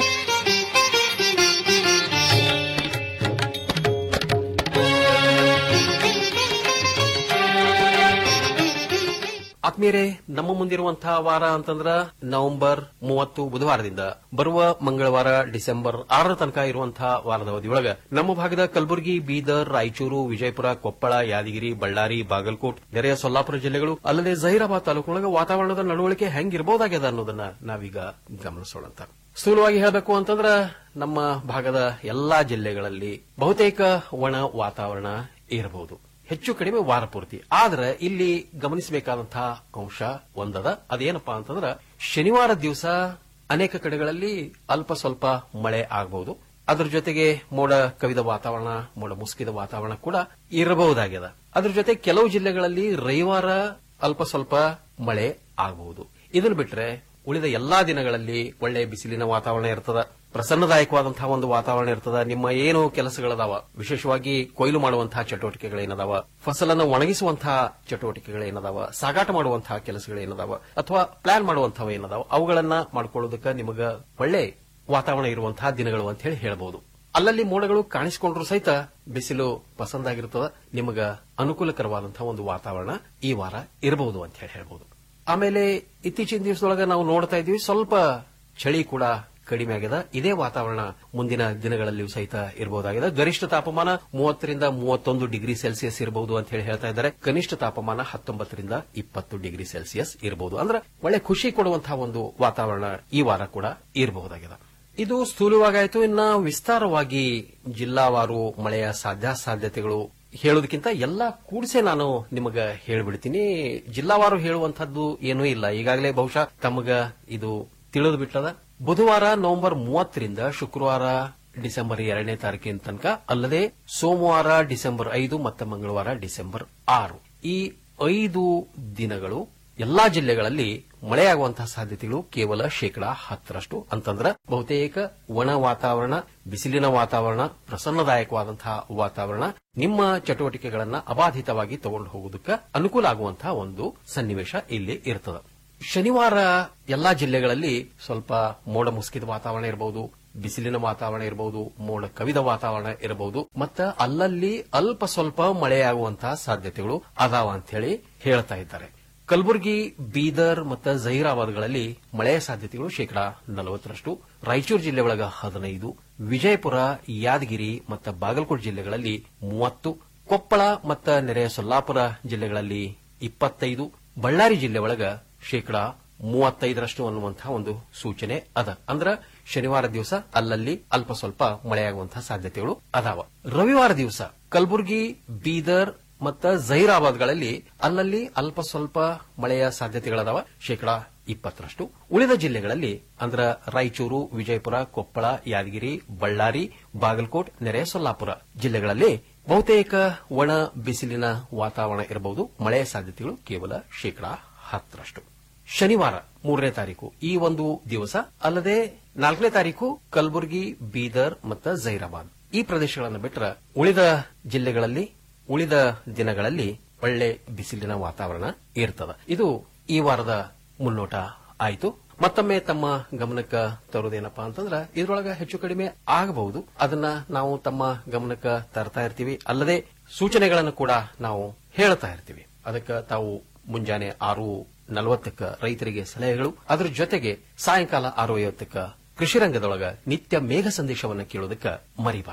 ಆತ್ಮೀಯರೇ ನಮ್ಮ ಮುಂದಿರುವಂತಹ ವಾರ ಅಂತಂದ್ರ ನವೆಂಬರ್ ಮೂವತ್ತು ಬುಧವಾರದಿಂದ ಬರುವ ಮಂಗಳವಾರ ಡಿಸೆಂಬರ್ ಆರರ ತನಕ ಇರುವಂತಹ ವಾರದ ಅವಧಿಯೊಳಗ ನಮ್ಮ ಭಾಗದ ಕಲಬುರಗಿ ಬೀದರ್ ರಾಯಚೂರು ವಿಜಯಪುರ ಕೊಪ್ಪಳ ಯಾದಗಿರಿ ಬಳ್ಳಾರಿ ಬಾಗಲಕೋಟ್ ನೆರೆಯ ಸೊಲ್ಲಾಪುರ ಜಿಲ್ಲೆಗಳು ಅಲ್ಲದೆ ಜಹೀರಾಬಾದ್ ತಾಲೂಕಿನೊಳಗ ವಾತಾವರಣದ ನಡವಳಿಕೆ ಹೆಂಗಿರಬಹುದಾಗ್ಯದ ಅನ್ನೋದನ್ನ ನಾವೀಗ ಗಮನಿಸೋಣ ಅಂತ ಸ್ಥೂಲವಾಗಿ ಹೇಳಬೇಕು ಅಂತಂದ್ರ ನಮ್ಮ ಭಾಗದ ಎಲ್ಲಾ ಜಿಲ್ಲೆಗಳಲ್ಲಿ ಬಹುತೇಕ ಒಣ ವಾತಾವರಣ ಇರಬಹುದು ಹೆಚ್ಚು ಕಡಿಮೆ ವಾರ ಪೂರ್ತಿ ಆದ್ರೆ ಇಲ್ಲಿ ಗಮನಿಸಬೇಕಾದಂತಹ ಅಂಶ ಒಂದದ ಅದೇನಪ್ಪಾ ಅಂತಂದ್ರ ಶನಿವಾರ ದಿವಸ ಅನೇಕ ಕಡೆಗಳಲ್ಲಿ ಅಲ್ಪ ಸ್ವಲ್ಪ ಮಳೆ ಆಗಬಹುದು ಅದ್ರ ಜೊತೆಗೆ ಮೋಡ ಕವಿದ ವಾತಾವರಣ ಮೋಡ ಮುಸುಕಿದ ವಾತಾವರಣ ಕೂಡ ಇರಬಹುದಾಗ್ಯದ ಅದ್ರ ಜೊತೆ ಕೆಲವು ಜಿಲ್ಲೆಗಳಲ್ಲಿ ರವಿವಾರ ಅಲ್ಪ ಸ್ವಲ್ಪ ಮಳೆ ಆಗಬಹುದು ಇದನ್ನು ಬಿಟ್ರೆ ಉಳಿದ ಎಲ್ಲಾ ದಿನಗಳಲ್ಲಿ ಒಳ್ಳೆ ಬಿಸಿಲಿನ ವಾತಾವರಣ ಇರ್ತದ ಪ್ರಸನ್ನದಾಯಕವಾದಂತಹ ಒಂದು ವಾತಾವರಣ ಇರ್ತದ ನಿಮ್ಮ ಏನು ಕೆಲಸಗಳದಾವ ವಿಶೇಷವಾಗಿ ಕೊಯ್ಲು ಮಾಡುವಂತಹ ಚಟುವಟಿಕೆಗಳೇನದಾವ ಫಸಲನ್ನು ಒಣಗಿಸುವಂತಹ ಚಟುವಟಿಕೆಗಳೇನದಾವ ಸಾಗಾಟ ಮಾಡುವಂತಹ ಕೆಲಸಗಳೇನದಾವ ಅಥವಾ ಪ್ಲಾನ್ ಮಾಡುವಂತಹ ಏನದಾವ ಅವುಗಳನ್ನ ಮಾಡ್ಕೊಳ್ಳೋದಕ್ಕೆ ನಿಮಗ ಒಳ್ಳೆ ವಾತಾವರಣ ಇರುವಂತಹ ದಿನಗಳು ಅಂತ ಹೇಳಿ ಹೇಳಬಹುದು ಅಲ್ಲಲ್ಲಿ ಮೋಡಗಳು ಕಾಣಿಸಿಕೊಂಡ್ರು ಸಹಿತ ಬಿಸಿಲು ಪಸಂದಾಗಿರ್ತದ ನಿಮಗ ಅನುಕೂಲಕರವಾದಂತಹ ಒಂದು ವಾತಾವರಣ ಈ ವಾರ ಇರಬಹುದು ಅಂತ ಹೇಳಿ ಹೇಳ್ಬಹುದು ಆಮೇಲೆ ಇತ್ತೀಚಿನ ದಿವಸದೊಳಗ ನಾವು ನೋಡ್ತಾ ಇದೀವಿ ಸ್ವಲ್ಪ ಚಳಿ ಕೂಡ ಕಡಿಮೆ ಆಗಿದೆ ಇದೇ ವಾತಾವರಣ ಮುಂದಿನ ದಿನಗಳಲ್ಲಿಯೂ ಸಹಿತ ಇರಬಹುದಾಗಿದೆ ಗರಿಷ್ಠ ತಾಪಮಾನ ಮೂವತ್ತರಿಂದ ಮೂವತ್ತೊಂದು ಡಿಗ್ರಿ ಸೆಲ್ಸಿಯಸ್ ಇರಬಹುದು ಅಂತ ಹೇಳಿ ಹೇಳ್ತಾ ಇದ್ದಾರೆ ಕನಿಷ್ಠ ತಾಪಮಾನ ಹತ್ತೊಂಬತ್ತರಿಂದ ಇಪ್ಪತ್ತು ಡಿಗ್ರಿ ಸೆಲ್ಸಿಯಸ್ ಇರಬಹುದು ಅಂದ್ರೆ ಒಳ್ಳೆ ಖುಷಿ ಕೊಡುವಂತಹ ಒಂದು ವಾತಾವರಣ ಈ ವಾರ ಕೂಡ ಇರಬಹುದಾಗಿದೆ ಇದು ಸ್ಥೂಲವಾಗಾಯಿತು ಇನ್ನ ವಿಸ್ತಾರವಾಗಿ ಜಿಲ್ಲಾವಾರು ಮಳೆಯ ಸಾಧ್ಯಾಸಾಧ್ಯತೆಗಳು ಹೇಳೋದಕ್ಕಿಂತ ಎಲ್ಲ ಕೂಡಿಸೆ ನಾನು ನಿಮಗ ಹೇಳ್ಬಿಡ್ತೀನಿ ಜಿಲ್ಲಾವಾರು ಹೇಳುವಂತಹದ್ದು ಏನೂ ಇಲ್ಲ ಈಗಾಗಲೇ ಬಹುಶಃ ತಮಗ ಇದು ತಿಳಿದು ಬಿಟ್ಟದ ಬುಧವಾರ ನವೆಂಬರ್ ಮೂವತ್ತರಿಂದ ಶುಕ್ರವಾರ ಡಿಸೆಂಬರ್ ಎರಡನೇ ತಾರೀಕಿನ ತನಕ ಅಲ್ಲದೆ ಸೋಮವಾರ ಡಿಸೆಂಬರ್ ಐದು ಮತ್ತು ಮಂಗಳವಾರ ಡಿಸೆಂಬರ್ ಆರು ಈ ಐದು ದಿನಗಳು ಎಲ್ಲಾ ಜಿಲ್ಲೆಗಳಲ್ಲಿ ಮಳೆಯಾಗುವಂತಹ ಸಾಧ್ಯತೆಗಳು ಕೇವಲ ಶೇಕಡಾ ಹತ್ತರಷ್ಟು ಅಂತಂದ್ರೆ ಬಹುತೇಕ ಒಣ ವಾತಾವರಣ ಬಿಸಿಲಿನ ವಾತಾವರಣ ಪ್ರಸನ್ನದಾಯಕವಾದಂತಹ ವಾತಾವರಣ ನಿಮ್ಮ ಚಟುವಟಿಕೆಗಳನ್ನ ಅಬಾಧಿತವಾಗಿ ತಗೊಂಡು ಹೋಗೋದಕ್ಕೆ ಅನುಕೂಲ ಆಗುವಂತಹ ಒಂದು ಸನ್ನಿವೇಶ ಇಲ್ಲಿ ಇರ್ತದೆ ಶನಿವಾರ ಎಲ್ಲಾ ಜಿಲ್ಲೆಗಳಲ್ಲಿ ಸ್ವಲ್ಪ ಮೋಡ ಮುಸುಕಿದ ವಾತಾವರಣ ಇರಬಹುದು ಬಿಸಿಲಿನ ವಾತಾವರಣ ಇರಬಹುದು ಮೋಡ ಕವಿದ ವಾತಾವರಣ ಇರಬಹುದು ಮತ್ತ ಅಲ್ಲಲ್ಲಿ ಅಲ್ಪ ಸ್ವಲ್ಪ ಮಳೆಯಾಗುವಂತಹ ಸಾಧ್ಯತೆಗಳು ಅದಾವ ಅಂತ ಹೇಳಿ ಹೇಳ್ತಾ ಇದ್ದಾರೆ ಕಲಬುರಗಿ ಬೀದರ್ ಮತ್ತು ಜಹೀರಾಬಾದ್ಗಳಲ್ಲಿ ಮಳೆಯ ಸಾಧ್ಯತೆಗಳು ಶೇಕಡಾ ನಲವತ್ತರಷ್ಟು ರಾಯಚೂರು ಜಿಲ್ಲೆ ಒಳಗ ಹದಿನೈದು ವಿಜಯಪುರ ಯಾದಗಿರಿ ಮತ್ತು ಬಾಗಲಕೋಟೆ ಜಿಲ್ಲೆಗಳಲ್ಲಿ ಮೂವತ್ತು ಕೊಪ್ಪಳ ಮತ್ತು ನೆರೆಯ ಸೊಲ್ಲಾಪುರ ಜಿಲ್ಲೆಗಳಲ್ಲಿ ಇಪ್ಪತ್ತೈದು ಬಳ್ಳಾರಿ ಜಿಲ್ಲೆ ಒಳಗ ಶೇಕಡಾ ಮೂವತ್ತೈದರಷ್ಟು ಅನ್ನುವಂತಹ ಒಂದು ಸೂಚನೆ ಅದ ಅಂದ್ರ ಶನಿವಾರ ದಿವಸ ಅಲ್ಲಲ್ಲಿ ಅಲ್ಪ ಸ್ವಲ್ಪ ಮಳೆಯಾಗುವಂತಹ ಸಾಧ್ಯತೆಗಳು ಅದಾವ ರವಿವಾರ ದಿವಸ ಕಲಬುರಗಿ ಬೀದರ್ ಮತ್ತು ಜಹೀರಾಬಾದ್ಗಳಲ್ಲಿ ಅಲ್ಲಲ್ಲಿ ಅಲ್ಪ ಸ್ವಲ್ಪ ಮಳೆಯ ಸಾಧ್ಯತೆಗಳದಾವ ಶೇಕಡಾ ಇಪ್ಪತ್ತರಷ್ಟು ಉಳಿದ ಜಿಲ್ಲೆಗಳಲ್ಲಿ ಅಂದ್ರ ರಾಯಚೂರು ವಿಜಯಪುರ ಕೊಪ್ಪಳ ಯಾದಗಿರಿ ಬಳ್ಳಾರಿ ಬಾಗಲಕೋಟ್ ನೆರೆ ಸೊಲ್ಲಾಪುರ ಜಿಲ್ಲೆಗಳಲ್ಲಿ ಬಹುತೇಕ ಒಣ ಬಿಸಿಲಿನ ವಾತಾವರಣ ಇರಬಹುದು ಮಳೆಯ ಸಾಧ್ಯತೆಗಳು ಕೇವಲ ಶೇಕಡಾ ಹತ್ತರಷ್ಟು ಶನಿವಾರ ಮೂರನೇ ತಾರೀಕು ಈ ಒಂದು ದಿವಸ ಅಲ್ಲದೆ ನಾಲ್ಕನೇ ತಾರೀಕು ಕಲಬುರಗಿ ಬೀದರ್ ಮತ್ತು ಜೈರಾಬಾದ್ ಈ ಪ್ರದೇಶಗಳನ್ನು ಬಿಟ್ಟರೆ ಉಳಿದ ಜಿಲ್ಲೆಗಳಲ್ಲಿ ಉಳಿದ ದಿನಗಳಲ್ಲಿ ಒಳ್ಳೆ ಬಿಸಿಲಿನ ವಾತಾವರಣ ಇರ್ತದ ಇದು ಈ ವಾರದ ಮುನ್ನೋಟ ಆಯಿತು ಮತ್ತೊಮ್ಮೆ ತಮ್ಮ ಗಮನಕ್ಕೆ ತರೋದೇನಪ್ಪಾ ಅಂತಂದ್ರ ಇದ್ರೊಳಗ ಹೆಚ್ಚು ಕಡಿಮೆ ಆಗಬಹುದು ಅದನ್ನ ನಾವು ತಮ್ಮ ಗಮನಕ್ಕೆ ತರ್ತಾ ಇರ್ತೀವಿ ಅಲ್ಲದೆ ಸೂಚನೆಗಳನ್ನು ಕೂಡ ನಾವು ಹೇಳ್ತಾ ಇರ್ತೀವಿ ಅದಕ್ಕೆ ತಾವು ಮುಂಜಾನೆ ಆರು ನಲವತ್ತಕ್ಕ ರೈತರಿಗೆ ಸಲಹೆಗಳು ಅದರ ಜೊತೆಗೆ ಸಾಯಂಕಾಲ ಆರು ಐವತ್ತಕ್ಕ ಕೃಷಿ ರಂಗದೊಳಗ ನಿತ್ಯ ಮೇಘ ಸಂದೇಶವನ್ನು ಕೇಳೋದಕ್ಕೆ ಮರಿಬಾರದು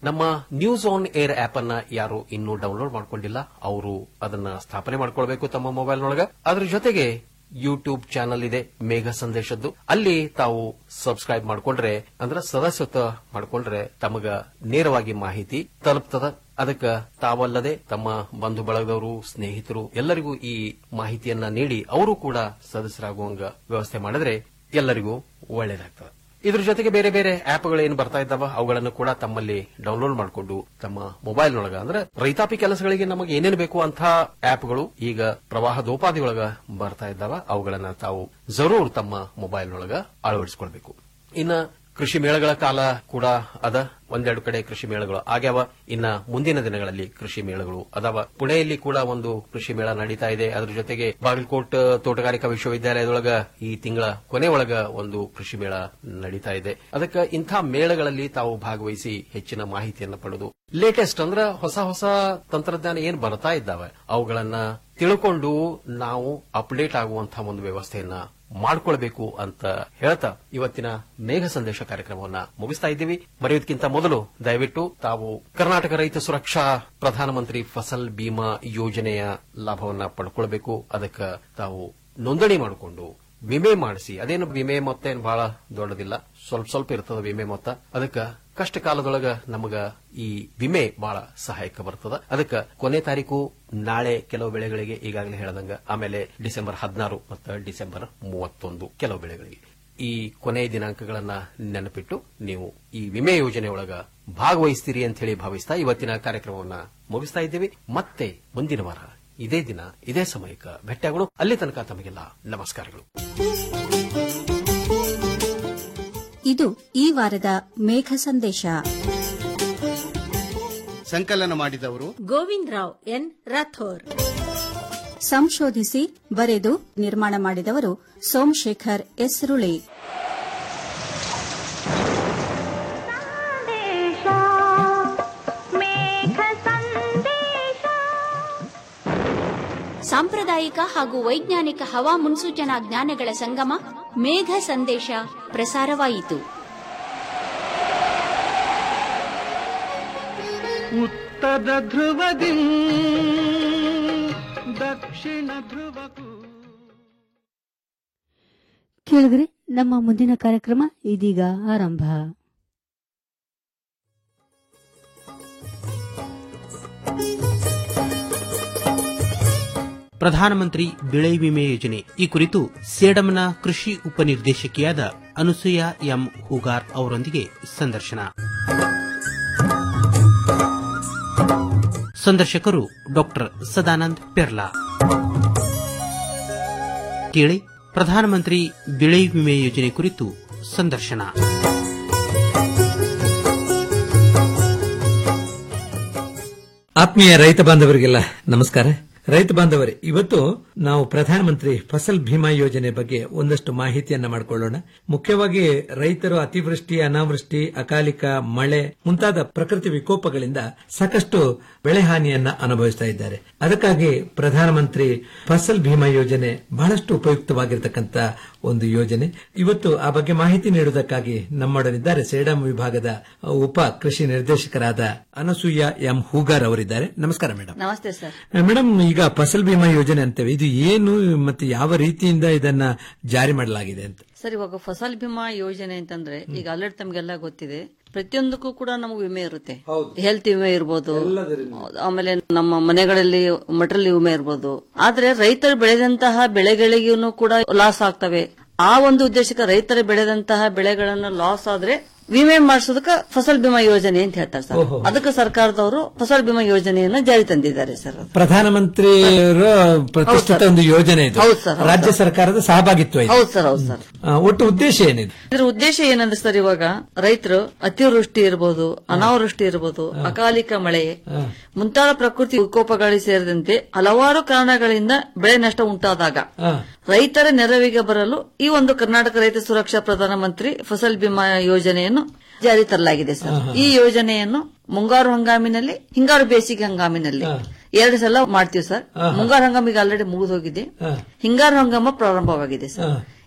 ನಮ್ಮ ನ್ಯೂಸ್ ಆನ್ ಏರ್ ಆಪ್ ಅನ್ನ ಯಾರು ಇನ್ನೂ ಡೌನ್ಲೋಡ್ ಮಾಡ್ಕೊಂಡಿಲ್ಲ ಅವರು ಅದನ್ನ ಸ್ಥಾಪನೆ ಮಾಡ್ಕೊಳ್ಬೇಕು ತಮ್ಮ ಮೊಬೈಲ್ನೊಳಗ ಅದ್ರ ಜೊತೆಗೆ ಯೂಟ್ಯೂಬ್ ಚಾನಲ್ ಇದೆ ಮೇಘ ಸಂದೇಶದ್ದು ಅಲ್ಲಿ ತಾವು ಸಬ್ಸ್ಕ್ರೈಬ್ ಮಾಡ್ಕೊಂಡ್ರೆ ಅಂದ್ರೆ ಸದಸ್ಯತ್ವ ಮಾಡ್ಕೊಂಡ್ರೆ ತಮಗ ನೇರವಾಗಿ ಮಾಹಿತಿ ತಲುಪ್ತದ ಅದಕ್ಕ ತಾವಲ್ಲದೆ ತಮ್ಮ ಬಂಧು ಬಳಗದವರು ಸ್ನೇಹಿತರು ಎಲ್ಲರಿಗೂ ಈ ಮಾಹಿತಿಯನ್ನ ನೀಡಿ ಅವರು ಕೂಡ ಸದಸ್ಯರಾಗುವಂಗ ವ್ಯವಸ್ಥೆ ಮಾಡಿದ್ರೆ ಎಲ್ಲರಿಗೂ ಒಳ್ಳೇದಾಗ್ತದೆ ಇದ್ರ ಜೊತೆಗೆ ಬೇರೆ ಬೇರೆ ಆಪ್ಗಳು ಏನು ಬರ್ತಾ ಇದ್ದಾವ ಅವುಗಳನ್ನು ಕೂಡ ತಮ್ಮಲ್ಲಿ ಡೌನ್ಲೋಡ್ ಮಾಡಿಕೊಂಡು ತಮ್ಮ ಮೊಬೈಲ್ನೊಳಗ ಅಂದ್ರೆ ರೈತಾಪಿ ಕೆಲಸಗಳಿಗೆ ನಮಗೆ ಏನೇನು ಬೇಕು ಅಂತ ಆಪ್ಗಳು ಈಗ ಪ್ರವಾಹದೋಪಾದಿಯೊಳಗ ಬರ್ತಾ ಇದ್ದಾವ ಅವುಗಳನ್ನ ತಾವು ಜರೂರ್ ತಮ್ಮ ಮೊಬೈಲ್ನೊಳಗ ಅಳವಡಿಸಿಕೊಳ್ಬೇಕು ಇನ್ನ ಕೃಷಿ ಮೇಳಗಳ ಕಾಲ ಕೂಡ ಅದ ಒಂದೆರಡು ಕಡೆ ಕೃಷಿ ಮೇಳಗಳು ಆಗ್ಯಾವ ಇನ್ನ ಮುಂದಿನ ದಿನಗಳಲ್ಲಿ ಕೃಷಿ ಮೇಳಗಳು ಅದಾವ ಪುಣೆಯಲ್ಲಿ ಕೂಡ ಒಂದು ಕೃಷಿ ಮೇಳ ನಡೀತಾ ಇದೆ ಅದ್ರ ಜೊತೆಗೆ ಬಾಗಲಕೋಟ್ ತೋಟಗಾರಿಕಾ ವಿಶ್ವವಿದ್ಯಾಲಯದೊಳಗ ಈ ತಿಂಗಳ ಕೊನೆ ಒಳಗ ಒಂದು ಕೃಷಿ ಮೇಳ ನಡೀತಾ ಇದೆ ಅದಕ್ಕೆ ಇಂಥ ಮೇಳಗಳಲ್ಲಿ ತಾವು ಭಾಗವಹಿಸಿ ಹೆಚ್ಚಿನ ಮಾಹಿತಿಯನ್ನು ಪಡೆದು ಲೇಟೆಸ್ಟ್ ಅಂದ್ರ ಹೊಸ ಹೊಸ ತಂತ್ರಜ್ಞಾನ ಏನ್ ಬರ್ತಾ ಇದ್ದಾವೆ ಅವುಗಳನ್ನ ತಿಳ್ಕೊಂಡು ನಾವು ಅಪ್ಡೇಟ್ ಆಗುವಂತಹ ಒಂದು ವ್ಯವಸ್ಥೆಯನ್ನ ಮಾಡ್ಕೊಳ್ಬೇಕು ಅಂತ ಹೇಳ್ತಾ ಇವತ್ತಿನ ಮೇಘ ಸಂದೇಶ ಕಾರ್ಯಕ್ರಮವನ್ನ ಮುಗಿಸ್ತಾ ಇದ್ದೀವಿ ಮರೆಯೋದಕ್ಕಿಂತ ಮೊದಲು ದಯವಿಟ್ಟು ತಾವು ಕರ್ನಾಟಕ ರೈತ ಸುರಕ್ಷಾ ಪ್ರಧಾನಮಂತ್ರಿ ಫಸಲ್ ಬಿಮಾ ಯೋಜನೆಯ ಲಾಭವನ್ನ ಪಡ್ಕೊಳ್ಬೇಕು ಅದಕ್ಕೆ ತಾವು ನೋಂದಣಿ ಮಾಡಿಕೊಂಡು ವಿಮೆ ಮಾಡಿಸಿ ಅದೇನು ವಿಮೆ ಮೊತ್ತ ಏನು ಬಹಳ ದೊಡ್ಡದಿಲ್ಲ ಸ್ವಲ್ಪ ಸ್ವಲ್ಪ ಇರ್ತದ ವಿಮೆ ಮೊತ್ತ ಅದಕ್ಕೆ ಕಷ್ಟ ಕಾಲದೊಳಗ ನಮಗ ಈ ವಿಮೆ ಬಹಳ ಸಹಾಯಕ ಬರ್ತದ ಅದಕ್ಕೆ ಕೊನೆ ತಾರೀಕು ನಾಳೆ ಕೆಲವು ಬೆಳೆಗಳಿಗೆ ಈಗಾಗಲೇ ಹೇಳದಂಗ ಆಮೇಲೆ ಡಿಸೆಂಬರ್ ಹದಿನಾರು ಮತ್ತು ಡಿಸೆಂಬರ್ ಮೂವತ್ತೊಂದು ಕೆಲವು ಬೆಳೆಗಳಿಗೆ ಈ ಕೊನೆಯ ದಿನಾಂಕಗಳನ್ನ ನೆನಪಿಟ್ಟು ನೀವು ಈ ವಿಮೆ ಯೋಜನೆಯೊಳಗ ಭಾಗವಹಿಸ್ತೀರಿ ಅಂತ ಹೇಳಿ ಭಾವಿಸ್ತಾ ಇವತ್ತಿನ ಕಾರ್ಯಕ್ರಮವನ್ನ ಮುಗಿಸ್ತಾ ಇದ್ದೀವಿ ಮತ್ತೆ ಮುಂದಿನ ವಾರ ಇದೇ ದಿನ ಇದೇ ಸಮಯಕ್ಕೆ ಭೇಟಿಯಾಗೋಣ ಅಲ್ಲಿ ತನಕ ತಮಗೆಲ್ಲ ನಮಸ್ಕಾರಗಳು ಇದು ಈ ವಾರದ ಮೇಘ ಸಂದೇಶ ಸಂಕಲನ ಮಾಡಿದವರು ಗೋವಿಂದ್ ರಾವ್ ಎನ್ ರಾಥೋರ್ ಸಂಶೋಧಿಸಿ ಬರೆದು ನಿರ್ಮಾಣ ಮಾಡಿದವರು ಸೋಮಶೇಖರ್ ಎಸ್ ರುಳಿ ಸಾಂಪ್ರದಾಯಿಕ ಹಾಗೂ ವೈಜ್ಞಾನಿಕ ಹವಾ ಮುನ್ಸೂಚನಾ ಜ್ಞಾನಗಳ ಸಂಗಮ ಮೇಘ ಸಂದೇಶ ಪ್ರಸಾರವಾಯಿತು ಉತ್ತರ ಧ್ರುವದಿ ದಕ್ಷಿಣ ಧ್ರುವಕ್ಕೂ ಕೇಳಿದ್ರೆ ನಮ್ಮ ಮುಂದಿನ ಕಾರ್ಯಕ್ರಮ ಇದೀಗ ಆರಂಭ ಪ್ರಧಾನಮಂತ್ರಿ ಬೆಳೆ ವಿಮೆ ಯೋಜನೆ ಈ ಕುರಿತು ಸೇಡಂನ ಕೃಷಿ ಉಪನಿರ್ದೇಶಕಿಯಾದ ಅನುಸೂಯ ಎಂ ಹೂಗಾರ್ ಅವರೊಂದಿಗೆ ಸಂದರ್ಶನ ಸಂದರ್ಶಕರು ಡಾಕ್ಟರ್ ಸದಾನಂದ್ ಪೆರ್ಲಾ ಕೇಳಿ ಪ್ರಧಾನಮಂತ್ರಿ ಬೆಳೆ ವಿಮೆ ಯೋಜನೆ ಕುರಿತು ಸಂದರ್ಶನ ಆತ್ಮೀಯ ರೈತ ಬಾಂಧವರಿಗೆಲ್ಲ ನಮಸ್ಕಾರ ರೈತ ಬಾಂಧವರೇ ಇವತ್ತು ನಾವು ಪ್ರಧಾನಮಂತ್ರಿ ಫಸಲ್ ಭೀಮಾ ಯೋಜನೆ ಬಗ್ಗೆ ಒಂದಷ್ಟು ಮಾಹಿತಿಯನ್ನ ಮಾಡಿಕೊಳ್ಳೋಣ ಮುಖ್ಯವಾಗಿ ರೈತರು ಅತಿವೃಷ್ಟಿ ಅನಾವೃಷ್ಟಿ ಅಕಾಲಿಕ ಮಳೆ ಮುಂತಾದ ಪ್ರಕೃತಿ ವಿಕೋಪಗಳಿಂದ ಸಾಕಷ್ಟು ಬೆಳೆ ಹಾನಿಯನ್ನ ಅನುಭವಿಸ್ತಾ ಇದ್ದಾರೆ ಅದಕ್ಕಾಗಿ ಪ್ರಧಾನಮಂತ್ರಿ ಫಸಲ್ ಭೀಮಾ ಯೋಜನೆ ಬಹಳಷ್ಟು ಉಪಯುಕ್ತವಾಗಿರತಕ್ಕಂತ ಒಂದು ಯೋಜನೆ ಇವತ್ತು ಆ ಬಗ್ಗೆ ಮಾಹಿತಿ ನೀಡುವುದಕ್ಕಾಗಿ ನಮ್ಮೊಡನಿದ್ದಾರೆ ಸೇಡಂ ವಿಭಾಗದ ಉಪ ಕೃಷಿ ನಿರ್ದೇಶಕರಾದ ಅನಸೂಯ ಎಂ ಹೂಗಾರ್ ಅವರಿದ್ದಾರೆ ನಮಸ್ಕಾರ ಮೇಡಮ್ ನಮಸ್ತೆ ಸರ್ ಮೇಡಮ್ ಈಗ ಫಸಲ್ ಬಿಮಾ ಯೋಜನೆ ಅಂತೇವೆ ಇದು ಏನು ಮತ್ತೆ ಯಾವ ರೀತಿಯಿಂದ ಇದನ್ನ ಜಾರಿ ಮಾಡಲಾಗಿದೆ ಅಂತ ಸರ್ ಇವಾಗ ಫಸಲ್ ಬಿಮಾ ಯೋಜನೆ ಅಂತಂದ್ರೆ ಈಗ ಆಲ್ರೆಡಿ ತಮಗೆಲ್ಲ ಗೊತ್ತಿದೆ ಪ್ರತಿಯೊಂದಕ್ಕೂ ಕೂಡ ನಮಗೆ ವಿಮೆ ಇರುತ್ತೆ ಹೆಲ್ತ್ ವಿಮೆ ಇರ್ಬೋದು ಆಮೇಲೆ ನಮ್ಮ ಮನೆಗಳಲ್ಲಿ ಮಟೀರಿಯಲ್ ವಿಮೆ ಇರ್ಬೋದು ಆದ್ರೆ ರೈತರು ಬೆಳೆದಂತಹ ಬೆಳೆಗಳಿಗೂ ಕೂಡ ಲಾಸ್ ಆಗ್ತವೆ ಆ ಒಂದು ಉದ್ದೇಶಕ್ಕೆ ರೈತರು ಬೆಳೆದಂತಹ ಬೆಳೆಗಳನ್ನ ಲಾಸ್ ಆದ್ರೆ ವಿಮೆ ಮಾಡಿಸೋದಕ್ಕೆ ಫಸಲ್ ಬಿಮಾ ಯೋಜನೆ ಅಂತ ಹೇಳ್ತಾರೆ ಸರ್ ಓಹೋ. ಅದಕ್ಕೆ ಸರ್ಕಾರದವರು ಫಸಲ್ ಬಿಮಾ ಯೋಜನೆಯನ್ನ ಜಾರಿ ತಂದಿದ್ದಾರೆ ಸರ್ ಪ್ರಧಾನಮಂತ್ರಿಯವರ ಪ್ರತಿಷ್ಠಿತ ಒಂದು ಯೋಜನೆ ಇದು ಹೌದು ಸರ್, ಹೌದು ರಾಜ್ಯ ಸರ್. ಸರ್ಕಾರದ ಸಹಭಾಗಿತ್ವ ಇದೆ ಹೌದು ಸರ್ ಹೌದು ಸರ್ ಆ, ಒಟ್ಟು ಉದ್ದೇಶ ಏನಿದೆ ಇದ್ರ ಉದ್ದೇಶ ಏನಂದ್ರೆ ಸರ್ ಇವಾಗ ರೈತರು ಅತಿವೃಷ್ಟಿ ಇರಬಹುದು ಅನಾವೃಷ್ಟಿ ಇರಬಹುದು ಅಕಾಲಿಕ ಮಳೆ ಮುಂತಾದ ಪ್ರಕೃತಿ ವಿಕೋಪಗಳಿಗೆ ಸೇರಿದಂತೆ ಹಲವಾರು ಕಾರಣಗಳಿಂದ ಬೆಳೆ ನಷ್ಟ ಉಂಟಾದಾಗ ರೈತರ ನೆರವಿಗೆ ಬರಲು ಈ ಒಂದು ಕರ್ನಾಟಕ ರೈತ ಸುರಕ್ಷಾ ಪ್ರಧಾನಮಂತ್ರಿ ಫಸಲ್ ಬಿಮಾ ಯೋಜನೆಯನ್ನು ಜಾರಿ ತರಲಾಗಿದೆ ಸರ್ ಈ ಯೋಜನೆಯನ್ನು ಮುಂಗಾರು ಹಂಗಾಮಿನಲ್ಲಿ ಹಿಂಗಾರು ಬೇಸಿಗೆ ಹಂಗಾಮಿನಲ್ಲಿ ಎರಡು ಸಲ ಮಾಡ್ತೀವಿ ಸರ್ ಮುಂಗಾರು ಹಂಗಾಮಿಗೆ ಆಲ್ರೆಡಿ ಮುಗಿದು ಹೋಗಿದೆ ಹಿಂಗಾರು ಹಂಗಾಮ ಪ್ರಾರಂಭವಾಗಿದೆ ಸರ್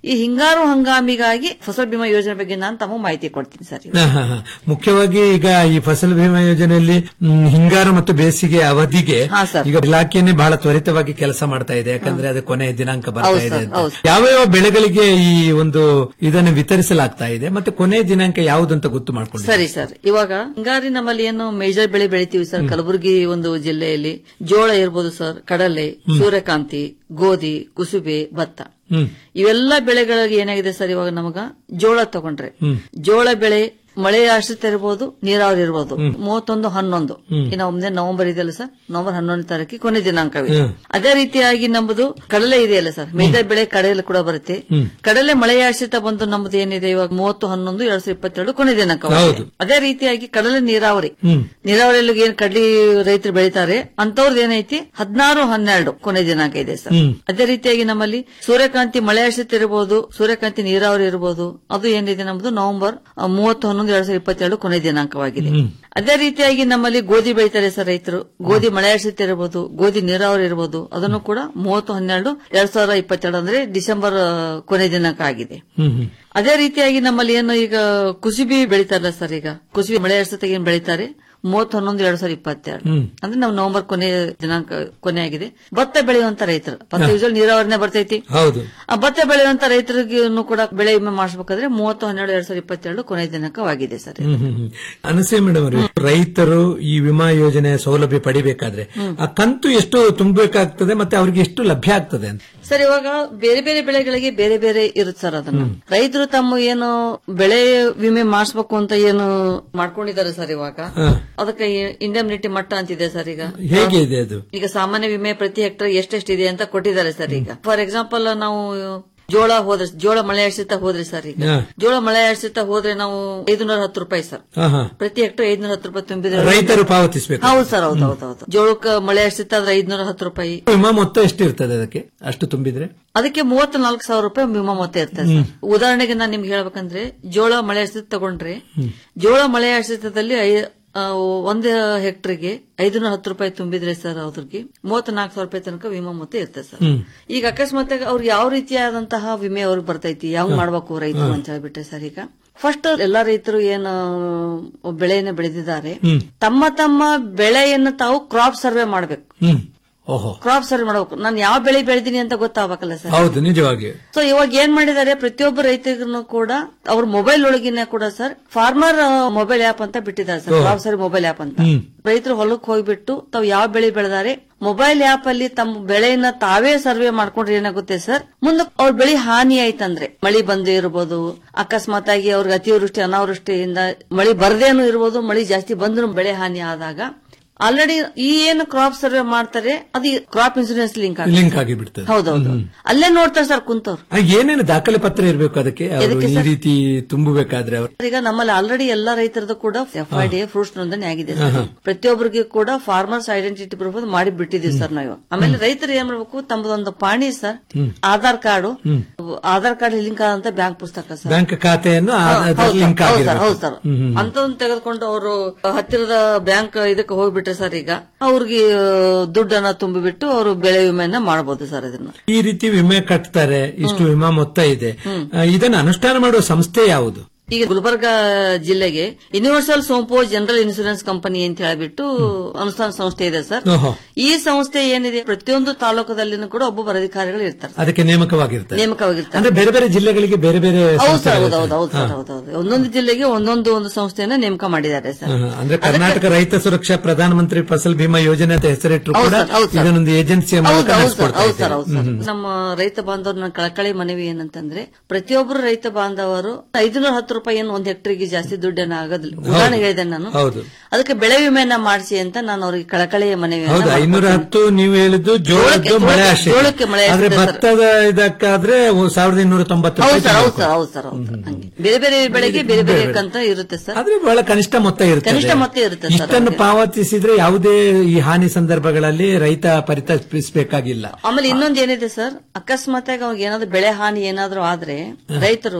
ಈ ಹಿಂಗಾರು ಹಂಗಾಮಿಗಾಗಿ ಫಸಲ್ ಬಿಮಾ ಯೋಜನೆ ಬಗ್ಗೆ ನಾನು ತಮಗೆ ಮಾಹಿತಿ ಕೊಡ್ತೀನಿ ಸರ್ ಹಾ, ಹಾ, ಹಾ. ಮುಖ್ಯವಾಗಿ ಈಗ ಈ ಫಸಲ್ ಬಿಮಾ ಯೋಜನೆಯಲ್ಲಿ ಮ್, ಹಿಂಗಾರು ಮತ್ತು ಬೇಸಿಗೆ ಅವಧಿಗೆ ಈಗ ಇಲಾಖೆನೇ ಬಹಳ ತ್ವರಿತವಾಗಿ ಕೆಲಸ ಮಾಡ್ತಾ ಇದೆ ಯಾಕಂದ್ರೆ ಅದು ಕೊನೆಯ ದಿನಾಂಕ ಬರ್ತಾ ಹೌದು ಇದೆ ಸರ್, ಅಂತ. ಹೌದು. ಯಾವ ಯಾವ ಬೆಳೆಗಳಿಗೆ ಈ ಒಂದು ಇದನ್ನು ವಿತರಿಸಲಾಗ್ತಾ ಇದೆ ಮತ್ತೆ ಕೊನೆಯ ದಿನಾಂಕ ಯಾವುದಂತ ಗೊತ್ತು ಮಾಡ್ಕೊಂಡು ಸರಿ ಸರ್ ಇವಾಗ ಹಿಂಗಾರಿ ನಮ್ಮಲ್ಲಿ ಏನು ಮೇಜರ್ ಬೆಳೆ ಬೆಳಿತೀವಿ ಸರ್ ಕಲಬುರಗಿ ಒಂದು ಜಿಲ್ಲೆಯಲ್ಲಿ ಜೋಳ ಇರ್ಬೋದು ಸರ್ ಕಡಲೆ ಸೂರ್ಯಕಾಂತಿ ಗೋಧಿ ಕುಸುಬೆ ಭತ್ತ ಹ್ಮ್ ಇವೆಲ್ಲ ಬೆಳೆಗಳಿಗೆ ಏನಾಗಿದೆ ಸರ್ ಇವಾಗ ನಮಗ ಜೋಳ ತಗೊಂಡ್ರೆ ಹ್ಮ್ ಜೋಳ ಬೆಳೆ ಮಳೆ ಆಶ್ರಿತ ಇರ್ಬೋದು ನೀರಾವರಿ ಇರ್ಬೋದು ಮೂವತ್ತೊಂದು ಹನ್ನೊಂದು ಹ್ಮ್. ಇನ್ನು ಒಮ್ಮೆ ನವೆಂಬರ್ ಇದೆಯಲ್ಲ ಸರ್ ನವೆಂಬರ್ ಹನ್ನೊಂದನೇ ತಾರೀಕಿಗೆ ಕೊನೆ ದಿನಾಂಕವಿದೆ ಹ್ಮ್. ಅದೇ ರೀತಿಯಾಗಿ ನಮ್ಮದು ಕಡಲೆ ಇದೆಯಲ್ಲ ಸರ್ ಮೇಜರ್ ಬೆಳೆ ಕಡಲೆ ಕೂಡ ಬರುತ್ತೆ ಹ್ಮ್. ಕಡಲೆ ಮಳೆ ಆಶ್ರಿತ ಬಂದು ನಮ್ಮದು ಏನಿದೆ ಇವಾಗ ಮೂವತ್ತು ಹನ್ನೊಂದು ಎರಡ್ ಸಾವಿರದ ಇಪ್ಪತ್ತೆರಡು ಕೊನೆ ದಿನಾಂಕ ಹೌದು. ಅದೇ ರೀತಿಯಾಗಿ ಕಡಲೆ ನೀರಾವರಿ ಹ್ಮ್ ನೀರಾವರಿಯಲ್ಲಿ ಏನ್ ಕಡ್ಲಿ ರೈತರು ಬೆಳಿತಾರೆ ಅಂತವ್ರದ್ದು ಏನೈತಿ ಹದಿನಾರು ಹನ್ನೆರಡು ಕೊನೆ ದಿನಾಂಕ ಇದೆ ಸರ್ ಹ್ಮ್. ಅದೇ ರೀತಿಯಾಗಿ ನಮ್ಮಲ್ಲಿ ಸೂರ್ಯಕಾಂತಿ ಮಳೆ ಆಶ್ರಿತ ಇರಬಹುದು ಸೂರ್ಯಕಾಂತಿ ನೀರಾವರಿ ಇರಬಹುದು ಅದು ಏನಿದೆ ನಮ್ಮದು ನವೆಂಬರ್ ಆ, ಮೂವತ್ತು ಹನ್ನೊಂದು ಎರಡ್ ಸಾವಿರದ ಇಪ್ಪತ್ತೆರಡು ಕೊನೆ ದಿನಾಂಕವಾಗಿದೆ ಹ್ಮ್. ಅದೇ ರೀತಿಯಾಗಿ ನಮ್ಮಲ್ಲಿ ಗೋಧಿ ಬೆಳಿತಾರೆ ಸರ್ ರೈತರು ಗೋಧಿ ಮಳೆ ಆಶ್ರಿತ ಇರಬಹುದು ಗೋಧಿ ನೀರಾವರಿ ಇರಬಹುದು ಅದನ್ನು ಕೂಡ ಮೂವತ್ತು ಹನ್ನೆರಡು ಎರಡ್ ಸಾವಿರದ ಇಪ್ಪತ್ತೆರಡು ಅಂದ್ರೆ ಡಿಸೆಂಬರ್ ಆ, ಕೊನೆ ದಿನಾಂಕ ಆಗಿದೆ ಹ್ಮ್ ಹ್ಮ್ ಅದೇ ರೀತಿಯಾಗಿ ನಮ್ಮಲ್ಲಿ ಏನು ಈಗ ಕುಸುಬಿ ಬೆಳಿತಾರಲ್ಲ ಸರ್ ಈಗ ಕುಸುಬಿ ಮಳೆ ಆಶ್ರಿತ ಏನ್ ಬೆಳಿತಾರೆ ಮೂವತ್ತು ಹನ್ನೊಂದು ಎರಡ್ ಸಾವಿರದ ಇಪ್ಪತ್ತೆರಡು ಹ್ಮ್. ಅಂದ್ರೆ ನಾವು ನವೆಂಬರ್ ಕೊನೆ ದಿನಾಂಕ ಕೊನೆ ಆಗಿದೆ ಭತ್ತ ಬೆಳೆಯುವಂತ ರೈತರು ಭತ್ತ ಯೂಶಲ್ ನೀರಾವರಿನೇ ಬರ್ತೈತಿ ಹೌದು ಆ ಭತ್ತ ಬೆಳೆಯುವಂತ ರೈತರಿಗೆ ಕೂಡ ಬೆಳೆ ವಿಮೆ ಮಾಡಿಸಬೇಕಾದ್ರೆ ಮೂವತ್ತು ಹನ್ನೆರಡು ಎರಡ್ ಸಾವಿರದ ಇಪ್ಪತ್ತೆರಡು ಕೊನೆ ದಿನಾಂಕವಾಗಿದೆ ಸರ್ ಹ್ಮ್ ಹ್ಮ್ ಹ್ಮ್. ಅನಸೂಯ ಮೇಡಮ್ ಅವರು ರೈತರು ಈ ವಿಮಾ ಯೋಜನೆ ಸೌಲಭ್ಯ ಪಡಿಬೇಕಾದ್ರೆ ಆ ಕಂತು ಎಷ್ಟು ತುಂಬಬೇಕಾಗ್ತದೆ ಮತ್ತೆ ಅವ್ರಿಗೆ ಎಷ್ಟು ಲಭ್ಯ ಆಗ್ತದೆ ಅಂತ ಸರ್ ಇವಾಗ ಬೇರೆ ಬೇರೆ ಬೆಳೆಗಳಿಗೆ ಬೇರೆ ಬೇರೆ ಇರುತ್ತೆ ಸರ್ ಅದನ್ನ ರೈತರು ತಮ್ಮ ಏನು ಬೆಳೆ ವಿಮೆ ಮಾಡಿಸ್ಬೇಕು ಅಂತ ಏನು ಮಾಡ್ಕೊಂಡಿದ್ದಾರೆ ಸರ್ ಇವಾಗ ಹಾ. ಅದಕ್ಕೆ ಇಂಡಮ್ನಿಟಿ ಮಟ್ಟ ಅಂತಿದೆ ಸರ್ ಈಗ ಹೇಗೆ ಇದೆ ಅದು ಈಗ ಸಾಮಾನ್ಯ ವಿಮೆ ಪ್ರತಿ ಹೆಕ್ಟರ್ ಎಷ್ಟೆಷ್ಟಿದೆ ಅಂತ ಕೊಟ್ಟಿದ್ದಾರೆ ಸರ್ ಈಗ ಫಾರ್ ಎಕ್ಸಾಂಪಲ್ ನಾವು ಜೋಳ ಹೋದ್ರೆ ಜೋಳ ಮಳೆ ಆಶ್ರಿತ ಹೋದ್ರೆ ಸರ್ ಈಗ ಹಾ. ಜೋಳ ಮಳೆ ಆಶ್ರಿತ ಹೋದ್ರೆ ನಾವು ಐದುನೂರ ಹತ್ತು ರೂಪಾಯಿ ಸರ್ ಹಾ, ಹಾ. ಪ್ರತಿ ಹೆಕ್ಟರ್ ಐದುನೂರ ಹತ್ತು ರೂಪಾಯಿ ತುಂಬಿದ್ರೆ ರೈತರು ಪಾವತಿಸಬೇಕು ಹೌದು ಸರ್ ಹೌದು ಹೌದು ಹೌದು ಜೋಳಕ್ಕೆ ಮಳೆ ಆಶ್ರಿತ ಆದ್ರೆ ಐದುನೂರ ಹತ್ತು ರೂಪಾಯಿ ವಿಮಾ ಮೊತ್ತ ಎಷ್ಟು ಇರ್ತದೆ ಅದಕ್ಕೆ ಅಷ್ಟು ತುಂಬಿದ್ರೆ ಅದಕ್ಕೆ ಮೂವತ್ತ ನಾಲ್ಕು ಸಾವಿರ ರೂಪಾಯಿ ವಿಮಾ ಮೊತ್ತ ಇರ್ತದೆ ಸರ್ ಉದಾಹರಣೆಗೆ ನಾನು ನಿಮ್ಗೆ ಹೇಳ್ಬೇಕಂದ್ರೆ ಜೋಳ ಮಳೆ ಆಶ್ರಿತ ತಗೊಂಡ್ರೆ ಜೋಳ ಮಳೆ ಆಶ್ರಿತದಲ್ಲಿ ಐ- ಆ, ಒಂದು ಹೆಕ್ಟರ್ಗೆ ಐದುನೂರ ಹತ್ತು ರೂಪಾಯಿ ತುಂಬಿದ್ರೆ ಸರ್ ಅವ್ರಿಗೆ ಮೂವತ್ತ ನಾಲ್ಕು ಸಾವಿರ ರೂಪಾಯಿ ತನಕ ವಿಮಾ ಮೊತ್ತ ಇರ್ತದೆ ಸರ್ ಹ್ಮ್. ಈಗ ಅಕಸ್ಮಾತ್ ಅವ್ರಿಗೆ ಯಾವ ರೀತಿಯಾದಂತಹ ವಿಮೆ ಅವ್ರಿಗೆ ಬರ್ತೈತಿ ಯಾವ ಮಾಡ್ಬೇಕು ರೈತರು ಅಂತ ಹೇಳ್ಬಿಟ್ರೆ ಸರ್ ಈಗ ಫಸ್ಟ್ ಎಲ್ಲಾ ರೈತರು ಏನು ಬೆಳೆಯನ್ನು ಬೆಳೆದಿದ್ದಾರೆ ಹ್ಮ್. ತಮ್ಮ ತಮ್ಮ ಬೆಳೆಯನ್ನು ತಾವು ಕ್ರಾಪ್ ಸರ್ವೆ ಮಾಡ್ಬೇಕು ಹ್ಮ್ ಓಹೋ ಕ್ರಾಪ್ ಸರ್ವೆ ಮಾಡ್ಬೇಕು ನಾನು ಯಾವ ಬೆಳೆ ಬೆಳೆದೀನಿ ಅಂತ ಗೊತ್ತಾಗಬೇಕಲ್ಲ ಸರ್ ಹೌದು ನಿಜವಾಗಿ ಸೊ ಇವಾಗ ಏನ್ ಮಾಡಿದ್ದಾರೆ ಪ್ರತಿಯೊಬ್ಬ ರೈತರಿಗೂ ಕೂಡ ಅವ್ರ ಮೊಬೈಲ್ ಒಳಗಿನ ಕೂಡ ಸರ್ ಫಾರ್ಮರ್ ಮೊಬೈಲ್ ಆಪ್ ಅಂತ ಬಿಟ್ಟಿದ್ದಾರೆ ಸರ್ ಓ. ಕ್ರಾಪ್ ಸರ್ವೆ ಮೊಬೈಲ್ ಆಪ್ ಅಂತ ಹ್ಮ್. ರೈತರು ಹೊಲಕ್ಕೆ ಹೋಗ್ಬಿಟ್ಟು ತಾವು ಯಾವ ಬೆಳೆ ಬೆಳೆದಾರೆ ಮೊಬೈಲ್ ಆಪ್ ಅಲ್ಲಿ ತಮ್ಮ ಬೆಳೆಯನ್ನ ತಾವೇ ಸರ್ವೆ ಮಾಡ್ಕೊಂಡ್ರೆ ಏನಾಗುತ್ತೆ ಸರ್ ಮುಂದೆ ಅವ್ರ ಬೆಳೆ ಹಾನಿ ಆಯ್ತಂದ್ರೆ ಮಳಿ ಬಂದು ಇರ್ಬೋದು ಅಕಸ್ಮಾತ್ ಆಗಿ ಅವ್ರಿಗೆ ಅತಿವೃಷ್ಟಿ ಅನಾವೃಷ್ಟಿಯಿಂದ ಮಳಿ ಬರ್ದೇನು ಇರ್ಬೋದು ಮಳಿ ಜಾಸ್ತಿ ಬಂದ್ರು ಬೆಳೆ ಹಾನಿ ಆದಾಗ ಆಲ್ರೆಡಿ ಈ ಏನು ಕ್ರಾಪ್ ಸರ್ವೆ ಮಾಡ್ತಾರೆ ಅದು ಕ್ರಾಪ್ ಇನ್ಸೂರೆನ್ಸ್ ಲಿಂಕ್ ಲಿಂಕ್ ಆಗಿ ಬಿಡ್ತದೆ ಹೌದೌದು ಅಲ್ಲೇ ನೋಡ್ತಾರೆ ಸರ್ ಕುಂತವ್ರು ಆ, ಏನೇನು ದಾಖಲೆ ಪತ್ರ ಇರಬೇಕು ಅದಕ್ಕೆ ಅವರು ಎದಕ್ಕೆ ಈ ಸರ್? ರೀತಿ ತುಂಬಬೇಕಾದ್ರೆ ಅವರು ಈಗ ನಮ್ಮಲ್ಲಿ ಆಲ್ರೆಡಿ ಎಲ್ಲಾ ರೈತರದ್ದು ಕೂಡ ಎಫ್ ಐ ಡಿ ಫ್ರೂಟ್ಸ್ ನೋಂದಣಿ ಆಗಿದೆ ಸರ್ ಹಾ, ಹಾ. ಪ್ರತಿಯೊಬ್ಬರಿಗೆ ಕೂಡ ಫಾರ್ಮರ್ಸ್ ಐಡೆಂಟಿಟಿ ಪ್ರೂಫ್ ಮಾಡಿ ಬಿಟ್ಟಿದೀವಿ ಸರ್ ನಾವು ಆಮೇಲೆ ರೈತರು ಏನ್ ಮಾಡ್ಬೇಕು ತಮ್ಮದೊಂದು ಪಾಣಿ ಸರ್ ಹ್ಮ್. ಆಧಾರ್ ಕಾರ್ಡು ಹ್ಮ್. ಆಧಾರ್ ಕಾರ್ಡ್ ಲಿಂಕ್ ಆದಂತ ಬ್ಯಾಂಕ್ ಪುಸ್ತಕ ಸರ್ ಬ್ಯಾಂಕ್ ಖಾತೆಯನ್ನು ಹಾ, ಹೌದು ಸರ್, ಲಿಂಕ್ ಹೌದು ಸರ್, ಆಗಿರಬೇಕು ಹೌದು ಸರ್ ಹ್ಮ್, ಹ್ಮ್. ಅಂತದನ್ನ ತೆಗೆದುಕೊಂಡು ಅವರು ಹತ್ತಿರದ ಬ್ಯಾಂಕ್ ಇದಕ್ಕೆ ಹೋಗ್ಬಿಟ್ರೆ ಸರ್ ಈಗ ಅವ್ರಿಗೆ ದುಡ್ಡನ್ನ ತುಂಬಿಬಿಟ್ಟು ಅವರು ಬೆಳೆ ವಿಮೆಯನ್ನ ಮಾಡಬಹುದು ಸರ್ ಇದನ್ನ ಈ ರೀತಿ ವಿಮೆ ಕಟ್ತಾರೆ ಇಷ್ಟು ವಿಮಾ ಮೊತ್ತ ಇದೆ ಆ, ಇದನ್ನು ಅನುಷ್ಠಾನ ಮಾಡುವ ಸಂಸ್ಥೆ ಯಾವುದು ಈಗ ಗುಲ್ಬರ್ಗ ಜಿಲ್ಲೆಗೆ Universal Sompo General Insurance company ಅಂತ ಹೇಳ್ಬಿಟ್ಟು ಅನುಷ್ಠಾನ ಸಂಸ್ಥೆ ಇದೆ ಸರ್ ಓಹೋ ಈ ಸಂಸ್ಥೆ ಏನಿದೆ ಪ್ರತಿಯೊಂದು ತಾಲೂಕದಲ್ಲಿನೂ ಕೂಡ ಒಬ್ಬೊಬ್ಬ ಅಧಿಕಾರಿಗಳು ಇರ್ತಾರೆ ಅದಕ್ಕೆ ನೇಮಕವಾಗಿರ್ತದೆ ನೇಮಕವಾಗಿರ್ತಾರೆ ಅಂದ್ರೆ ಬೇರೆ ಬೇರೆ ಜಿಲ್ಲೆಗಳಿಗೆ ಬೇರೆ ಬೇರೆ ಹೌದು ಸರ್ ಸಂಸ್ಥೆಗಳು ಹೌದು ಹೌದು ಹೌದು ಹಾ. ಸರ್ ಹೌದು ಹೌದು ಒಂದೊಂದು ಜಿಲ್ಲೆಗೆ ಒಂದೊಂದು ಒಂದು ಸಂಸ್ಥೆಯನ್ನ ನೇಮಕ ಮಾಡಿದ್ದಾರೆ ಸರ್ ಹಾ, ಹಾ. ಅಂದ್ರೆ ಕರ್ನಾಟಕ ರೈತ ಸುರಕ್ಷಾ ಪ್ರಧಾನಮಂತ್ರಿ ಫಸಲ್ ಬಿಮಾ ಯೋಜನೆ ಅಂತ ಹೆಸರಿಟ್ಟರು ಹೌದು ಕೂಡ ಸರ್, ಹೌದು ಸರ್. ಇದನ್ನೊಂದು ಏಜೆನ್ಸಿಯ ಹೌದು ಮೂಲಕ ಹೌದು ಸರ್ ನಡೆಸ್ಕೊಡ್ತಾ ಹೌದು ಸರ್ ಇದ್ದಾರೆ. ಹೌದು ಸರ್ ಹ್ಮ್, ಹ್ಮ್. ನಮ್ಮ ರೈತ ಬಾಂಧವರು ನನ್ನ ಕಳಕಳಿ ಮನವಿ ಏನಂತಂದ್ರೆ ಪ್ರತಿಯೊಬ್ಬರು ರೈತ ಬಾಂಧವರು ಐದುನೂರ ಹತ್ತು ರೂಪಾಯಿ ಏನು ಒಂದು ಹೆಕ್ಟರ್ಗೆ ಜಾಸ್ತಿ ದುಡ್ಡನ್ನ ಆಗೋದಿಲ್ಲ ಉದಾಹರಣೆ ಹೇಳಿದೆ ನಾನು ಹೌದು ಅದಕ್ಕೆ ಬೆಳೆ ವಿಮೆಯನ್ನ ಮಾಡಿಸಿ ಅಂತ ನಾನು ಅವ್ರಿಗೆ ಕಳಕಳಿಯ ಮನವಿ ಹೌದು ಐನೂರ ಹತ್ತು ನೀವು ಹೇಳಿದ್ದು ಜೋಳದ್ದು ಜೋಳಕ್ಕೆ- ಮಳೆ ಆಶ್ರಿತ ಜೋಳಕ್ಕೆ ಮಳೆ ಆದ್ರೆ ಆಶ್ರಿತ ಸರ್. ಭತ್ತದ ಇದಕ್ಕಾದ್ರೆ ಸಾವಿರದ ಇನ್ನೂರ ತೊಂಬತ್ತು ಹೌದು ರೂಪಾಯಿ ಸರ್ ಹೌದು ತಗೊಳ್ಬೇಕು. ಸರ್ ಹೌದು ಸರ್ ಹೌದು ಹಂಗೆ. ಬೇರೆ ಬೇರೆ ಬೆಳೆಗೆ ಬೇರೆ ಬೇರೆ ಕಂತ ಇರುತ್ತೆ ಸರ್ ಆದ್ರೆ ಬಹಳ ಕನಿಷ್ಠ ಮೊತ್ತ ಇರುತ್ತೆ ಕನಿಷ್ಠ ಮೊತ್ತ ಇರುತ್ತೆ ಸರ್ ಇಷ್ಟನ್ನು ಅವ್ರಿಗೆ. ಪಾವತಿಸಿದ್ರೆ ಯಾವುದೇ ಈ ಹಾನಿ ಸಂದರ್ಭಗಳಲ್ಲಿ ರೈತ ಪರಿತಪಿಸಬೇಕಾಗಿಲ್ಲ ಆಮೇಲೆ ಇನ್ನೊಂದ್ ಏನಿದೆ ಸರ್ ಅಕಸ್ಮಾತ್ ಆಗಿ ಅವ್ರಿಗೆ ಏನಾದ್ರು ಬೆಳೆ ಹಾನಿ ಏನಾದ್ರು ಆದ್ರೆ ರೈತರು